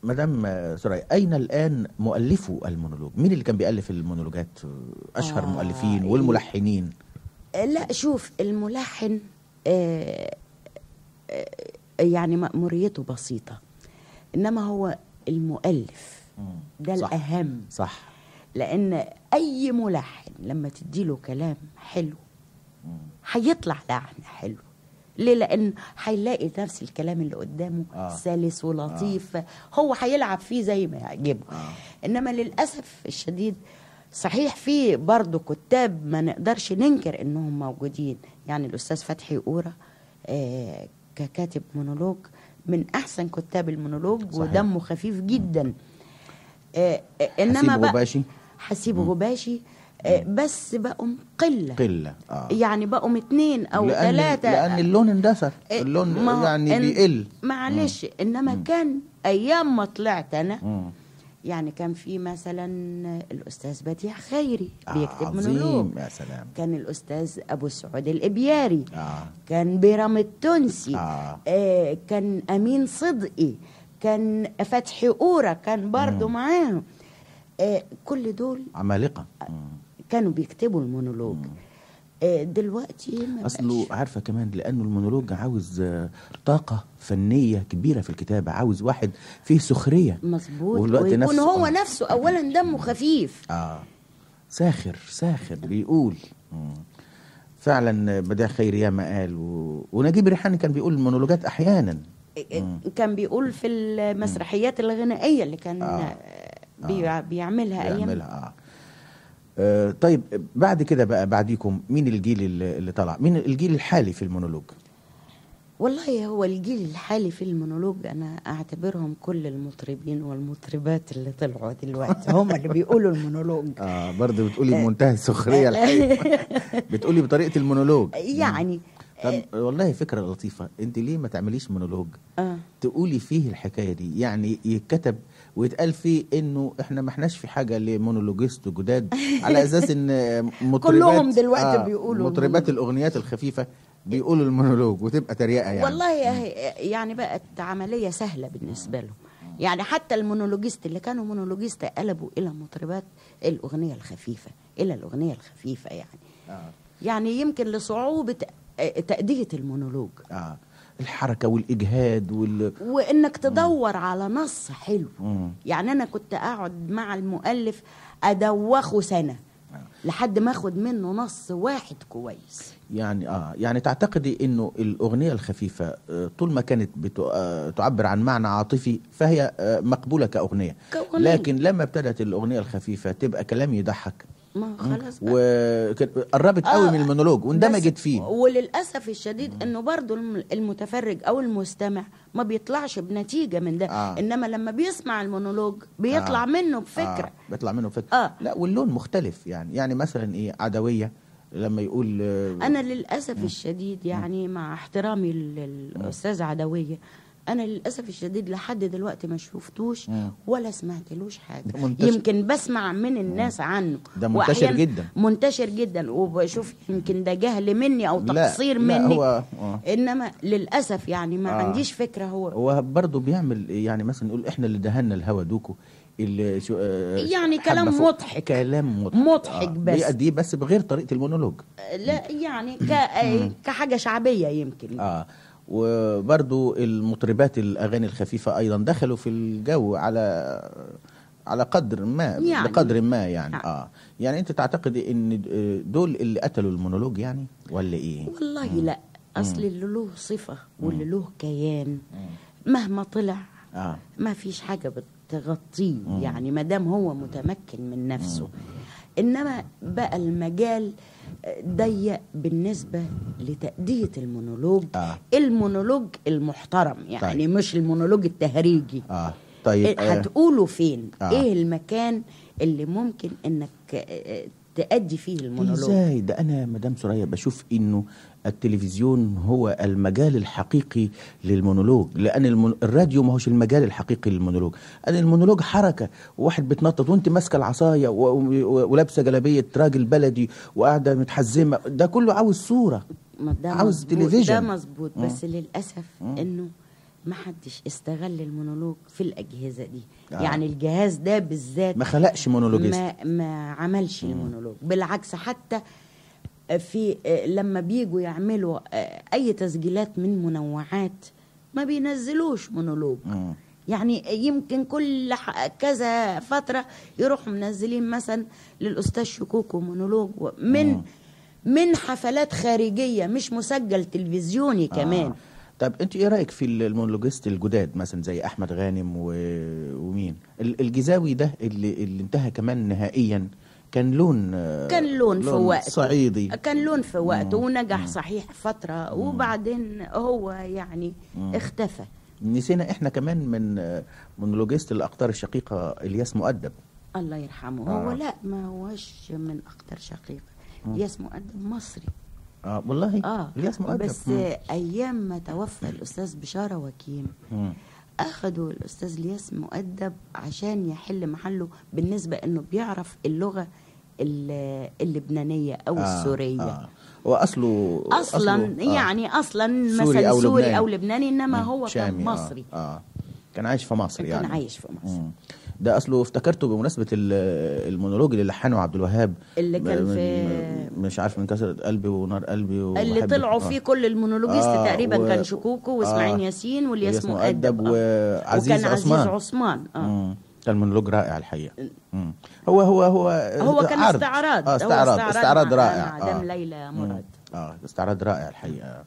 مدام آه، سرايا اين الان مؤلفو المونولوج مين اللي كان بيالف المونولوجات اشهر آه، المؤلفين والملحنين آه، لا شوف الملحن آه، آه، يعني مأموريته بسيطة إنما هو المؤلف ده صح. الأهم صح لأن أي ملحن لما تديله كلام حلو هيطلع لحن حلو ليه لأن هيلاقي نفس الكلام اللي قدامه آه. سلس ولطيف هو هيلعب فيه زي ما يعجبه آه. إنما للأسف الشديد صحيح في برضه كتاب ما نقدرش ننكر إنهم موجودين يعني الأستاذ فتحي قورة آه ككاتب مونولوج من أحسن كتاب المونولوج صحيح. ودمه خفيف جدا آه آه، إنما حسيب بقى غباشي حسيب غباشي آه، بس بقوا قلة قله اه يعني بقوا اتنين او لأن- ثلاثة لان اللون اندثر إيه، اللون ما هو يعني إن- بيقل معلش انما كان ايام ما طلعت انا مم. يعني كان في مثلا الاستاذ بديع خيري آه، بيكتب عظيم مونولوج يا سلام كان الاستاذ ابو سعود الابياري آه. كان بيرام التونسي آه. آه كان امين صدقي كان فتحي قوره كان برضو معاهم آه كل دول عمالقه مم. كانوا بيكتبوا المونولوج آه دلوقتي ما اصله بقاش. عارفه كمان لانه المونولوج عاوز آه، طاقه فنيه كبيره في الكتابه عاوز واحد فيه سخريه مظبوط والوقت ويكون نفسه هو آه. نفسه اولا دمه خفيف اه ساخر ساخر بيقول مم. فعلا بديع خير ياما قال و... ونجيب ريحاني كان بيقول المونولوجات احيانا كان بيقول في المسرحيات الغنائيه اللي كان آه. بيع- بيعملها ايام بيعملها آه. آه طيب بعد كده بقى بعديكم مين الجيل اللي اللي طلع مين الجيل الحالي في المونولوج والله هو الجيل الحالي في المونولوج انا اعتبرهم كل المطربين والمطربات اللي طلعوا دلوقتي هم اللي بيقولوا المونولوج اه برضه بتقولي بمنتهى السخريه الحقيقه بتقولي بطريقه المونولوج يعني طب والله فكره لطيفه انت ليه ما تعمليش مونولوج آه. تقولي فيه الحكايه دي يعني يتكتب ويتقال فيه انه احنا ما احناش في حاجه لمونولوجيست جداد على اساس ان مطربات كلهم دلوقتي بيقولوا مطربات الاغنيات الخفيفه بيقولوا المونولوج وتبقى تريقه يعني والله هي- يعني بقت عمليه سهله بالنسبه لهم يعني حتى المونولوجيست اللي كانوا مونولوجيست قلبوا الى مطربات الاغنيه الخفيفه الى الاغنيه الخفيفه يعني آه. يعني يمكن لصعوبه آه، تأدية المونولوج اه الحركه والاجهاد وال وانك تدور على نص حلو مم. يعني انا كنت اقعد مع المؤلف ادوخه سنه لحد ما اخد منه نص واحد كويس يعني اه يعني تعتقدي انه الاغنيه الخفيفه آه، طول ما كانت بتو- آه، تعبر عن معنى عاطفي فهي آه، مقبوله كاغنيه كأغنية. لكن لما ابتدت الاغنيه الخفيفه تبقى كلام يضحك ما خلاص بقى. وقربت قوي آه، من المونولوج واندمجت بس- فيه وللاسف الشديد انه برضو الم- المتفرج او المستمع ما بيطلعش بنتيجه من ده آه. انما لما بيسمع المونولوج بيطلع آه. منه بفكره آه بيطلع منه فكره آه. لا واللون مختلف يعني يعني مثلا ايه عدويه لما يقول آه، انا للاسف الشديد يعني مع احترامي للاستاذ عدويه انا للاسف الشديد لحد دلوقتي ما شفتوش مم. ولا سمعتلوش حاجه ده منتشر. يمكن بسمع من الناس عنه ده منتشر وأحياناً جدا. منتشر جدا وبشوف يمكن ده جهل مني او لا، تقصير لا، مني هو- آه. انما للاسف يعني ما آه. عنديش فكره هو هو برضه بيعمل يعني مثلا يقول احنا اللي دهنا الهوا دوكو اللي شو آه، يعني حبة كلام فوق. مضحك. كلام مضحك مضحك بس. بيأديه بس بغير طريقه المونولوج لا يعني ك... كحاجه شعبيه يمكن اه وبرضو المطربات الاغاني الخفيفه ايضا دخلوا في الجو على على قدر ما يعني. بقدر ما يعني نعم. اه يعني انت تعتقدي ان دول اللي قتلوا المونولوج يعني ولا ايه والله لا اصل اللي له صفه واللي له كيان مهما طلع اه ما فيش حاجه بتغطيه يعني ما دام هو متمكن من نفسه انما بقى المجال ضيق بالنسبه لتأدية المونولوج آه. المونولوج المحترم يعني طيب. مش المونولوج التهريجي اه طيب آه هتقوله فين آه. ايه المكان اللي ممكن انك آه، تأدي فيه المونولوج ازاي ده انا مدام سوريا بشوف انه التلفزيون هو المجال الحقيقي للمونولوج لان المون... الراديو ما هوش المجال الحقيقي للمونولوج انا المونولوج حركه وواحد بتنطط وانت ماسكه العصايه و... و... ولابسه جلابيه راجل بلدي وقاعده متحزمه ده كله عاوز صوره ما ده عاوز مظبوط- تلفزيون. ده مظبوط بس للاسف انه ما حدش استغل المونولوج في الاجهزه دي آه. آه. يعني الجهاز ده بالذات ما خلقش مونولوجيست ما ما عملش المونولوج بالعكس حتى في لما بيجوا يعملوا اي تسجيلات من منوعات ما بينزلوش مونولوج مم. يعني يمكن كل ح- كذا فترة يروحوا منزلين مثلا للأستاذ شكوكو مونولوج و- من من حفلات خارجية مش مسجل تلفزيوني كمان آه. طب انت ايه رايك في المونولوجيست الجداد مثلا زي احمد غانم و... ومين ال- الجزاوي ده اللي اللي انتهى كمان نهائيا كان لون آه، كان لون في وقته صعيدي كان لون في وقته ونجح صحيح فترة وبعدين هو يعني اختفى نسينا احنا كمان من آه، مونولوجيست الاقطار الشقيقه الياس مؤدب الله يرحمه آه. هو لا ما هوش من أخطر شقيقة ياس مؤدب مصري اه والله اه الياس مؤدب بس مم. ايام ما توفى الاستاذ بشاره وكيم مم. اخدوا الاستاذ الياس مؤدب عشان يحل محله بالنسبه انه بيعرف اللغه ال- اللبنانيه او آه، السوريه آه. واصله اصلا أصله- آه. يعني اصلا سوري مثلا أو سوري لبناني. او لبناني انما مم. هو شامي، كان آه، مصري اه كان عايش في مصر كان يعني عايش في مصر مم. ده اصله افتكرته بمناسبه ال- المونولوج اللي لحنه عبد الوهاب اللي كان م- في- م- مش عارف من كسرة قلبي ونار قلبي اللي وبحبك. طلعوا آه. فيه كل المونولوجيست آه، تقريبا و- كان شكوكو واسماعيل آه، ياسين والياس والياس مؤدب مؤدب آه. وعزيز وكان عثمان. عزيز عثمان اه مم. كان مونولوج رائع الحقيقه مم. هو هو هو هو كان عرض. استعراض اه هو استعراض استعراض مع- رائع مع دام آه. ليلى مم. مراد اه استعراض رائع الحقيقه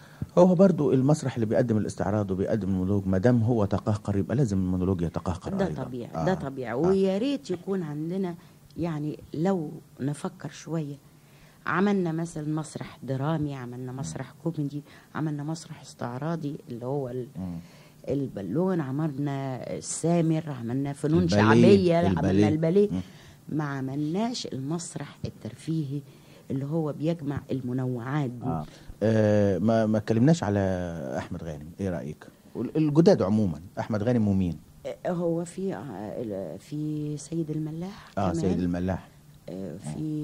هو برضو المسرح اللي بيقدم الاستعراض وبيقدم المونولوج ما دام هو تقهقر يبقى لازم المونولوج يتقهقر ده أيضاً. طبيعي آه. ده طبيعي ويا ريت يكون عندنا يعني لو نفكر شويه عملنا مثلا مسرح درامي عملنا مسرح كوميدي عملنا مسرح استعراضي اللي هو ال- مم. البالون عملنا السامر عملنا فنون الباليه، شعبيه الباليه. عملنا الباليه مم. ما عملناش المسرح الترفيهي اللي هو بيجمع المنوعات دي آه. آه ما ما اتكلمناش على احمد غانم ايه رايك الجداد عموما احمد غانم ومين هو في ع- في سيد الملاح اه كمان. سيد الملاح آه،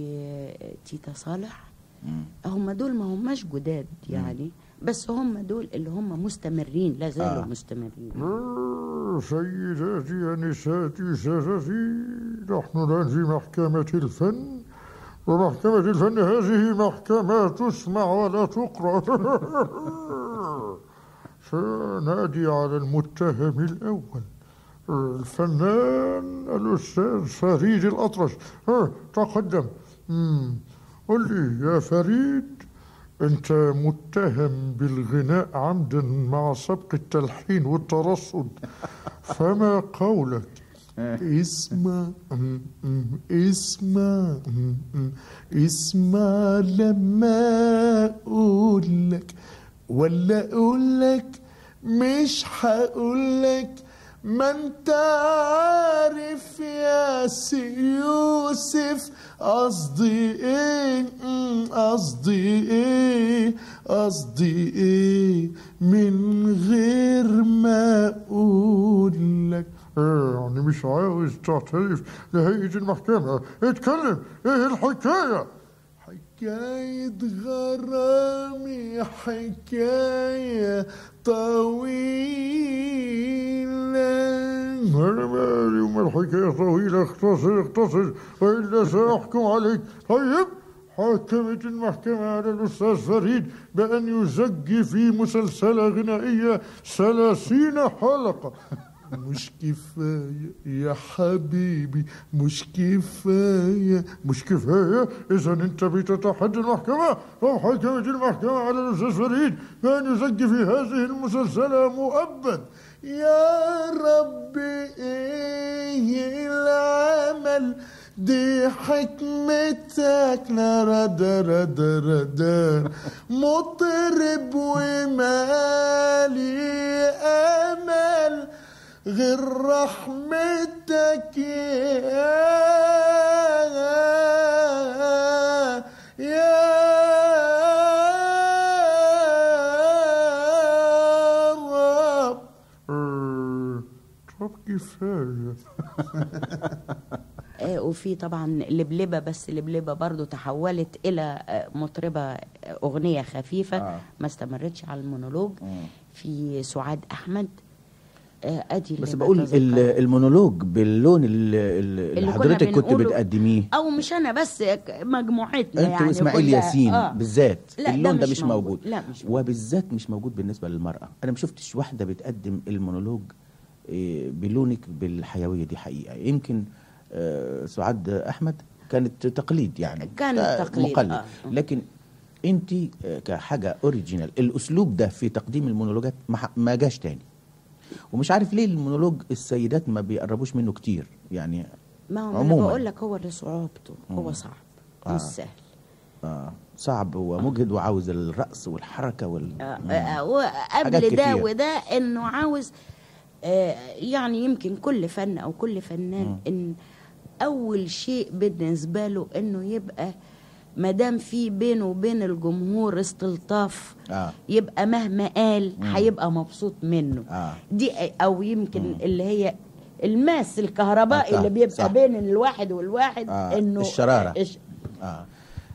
في تيتا صالح مم. هم دول ما هماش جداد يعني بس هم دول اللي هم مستمرين لا زالوا آه. آه. مستمرين سيداتي نساتي سادتي نحن الآن في محكمة الفن ومحكمة الفن هذه محكمة تسمع ولا تقرأ سنادي على المتهم الأول الفنان الأستاذ فريد الأطرش ها، تقدم مم. قل لي يا فريد أنت متهم بالغناء عمدا مع سبق التلحين والترصد فما قولك اسمع م- م- اسمع م- م- اسمع لما اقول لك ولا اقول لك مش هقول لك ما انت عارف يا سي يوسف قصدي ايه م- قصدي ايه قصدي ايه من غير ما اقول لك إيه يعني مش عاوز تعترف لهيئة المحكمة اتكلم ايه الحكاية حكاية غرامي حكاية طويلة أنا مالي وما الحكاية طويلة اختصر اختصر وإلا سأحكم عليك طيب حكمت المحكمة على الأستاذ فريد بأن يزكي في مسلسلة غنائية ثلاثين حلقة مش كفاية يا حبيبي مش كفاية مش كفاية إذا أنت بتتحدى المحكمة وحكمت المحكمة على الأستاذ فريد بأن يزكي في هذه المسلسلة مؤبد يا ربي إيه العمل دي حكمتك نرد رد رد مطرب ومالي امل غير رحمتك يا يا رب طب كفايه آه، وفي طبعا لبلبة بس لبلبة برضو تحولت إلى آه، مطربة آه، أغنية خفيفة آه. ما استمرتش على المونولوج مم. في سعاد احمد آه، ادي بس اللي بقول بتذكره. ال- المونولوج باللون ال- ال- اللي اللي كنا حضرتك كنت بنقوله- بتقدميه او مش انا بس مجموعتنا انت يعني واسماعيل كلها. ياسين آه. بالذات لا، ده اللون ده مش مش موجود, موجود. لا، مش موجود. وبالذات مش موجود بالنسبه للمراه انا ما شفتش واحده بتقدم المونولوج إيه، بلونك بالحيويه دي حقيقه يمكن آه، سعاد احمد كانت تقليد يعني كانت ده تقليد، مقلد آه. لكن انت آه، كحاجه اوريجينال الاسلوب ده في تقديم المونولوجات ما ح- ما جاش تاني ومش عارف ليه المونولوج السيدات ما بيقربوش منه كتير يعني ما هو انا عموماً. بقول لك هو اللي صعوبته هو صعب آه. مش سهل آه صعب ومجهد وعاوز الرقص والحركه وال آه، مم. آه، وقبل حاجات ده كتير. وده انه عاوز آه، يعني يمكن كل فن او كل فنان ان اول شيء بالنسبه له انه يبقى ما دام في بينه وبين الجمهور استلطاف آه. يبقى مهما قال هيبقى مبسوط منه آه. دي او يمكن اللي هي الماس الكهربائي آه، اللي بيبقى صح. بين الواحد والواحد آه، انه الشرارة. إيش- آه.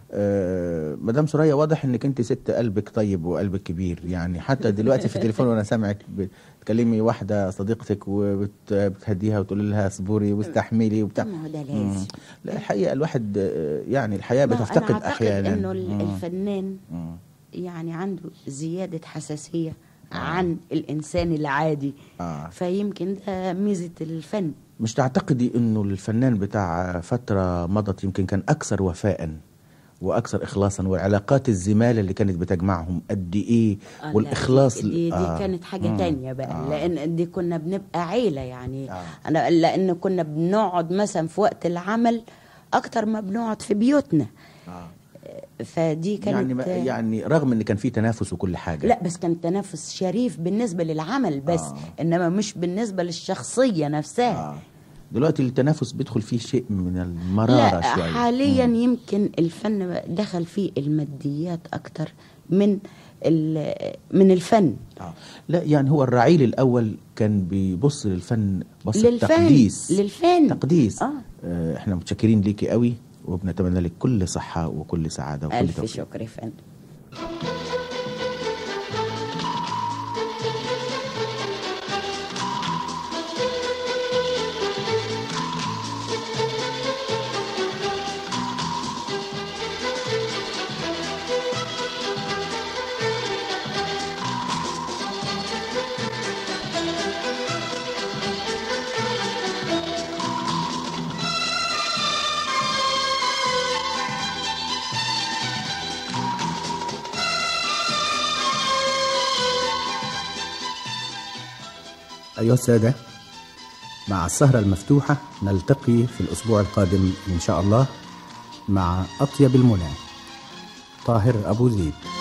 آه مدام سوريا واضح انك انت ست قلبك طيب وقلبك كبير يعني حتى دلوقتي في التليفون وانا سامعك بتكلمي واحده صديقتك وبتهديها وتقول لها اصبري واستحملي وبتاع ما هو ده مم. لازم. لا الحقيقه الواحد آه، يعني الحياه ما أنا بتفتقد أعتقد احيانا انه ال- مم. الفنان مم. يعني عنده زيادة حساسية عن الإنسان العادي آه. فيمكن ده ميزة الفن مش تعتقدي انه الفنان بتاع فتره مضت يمكن كان اكثر وفاء واكثر اخلاصا والعلاقات الزماله اللي كانت بتجمعهم قد ايه آه، لا، والاخلاص دي, دي, آه. دي كانت حاجة مم. تانية بقى آه. لأن دي كنا بنبقى عيلة يعني آه. أنا لأن كنا بنقعد مثلا في وقت العمل أكتر ما بنقعد في بيوتنا آه. فدي كانت يعني ما يعني رغم ان كان في تنافس وكل حاجه لا بس كان تنافس شريف بالنسبة للعمل بس آه. إنما مش بالنسبة للشخصية نفسها آه. دلوقتي التنافس بيدخل فيه شيء من المراره لا شويه حاليا يمكن الفن دخل فيه الماديات اكتر من ال- من الفن آه. لا يعني هو الرعيل الاول كان بيبص للفن بص للفن تقديس للفن تقديس آه. آه احنا متشكرين ليكي قوي وبنتمنى لك كل صحه وكل سعاده وكل الف توفيق شكر يا فندم أيها السادة مع السهرة المفتوحة نلتقي في الأسبوع القادم إن شاء الله مع أطيب المنى طاهر أبو زيد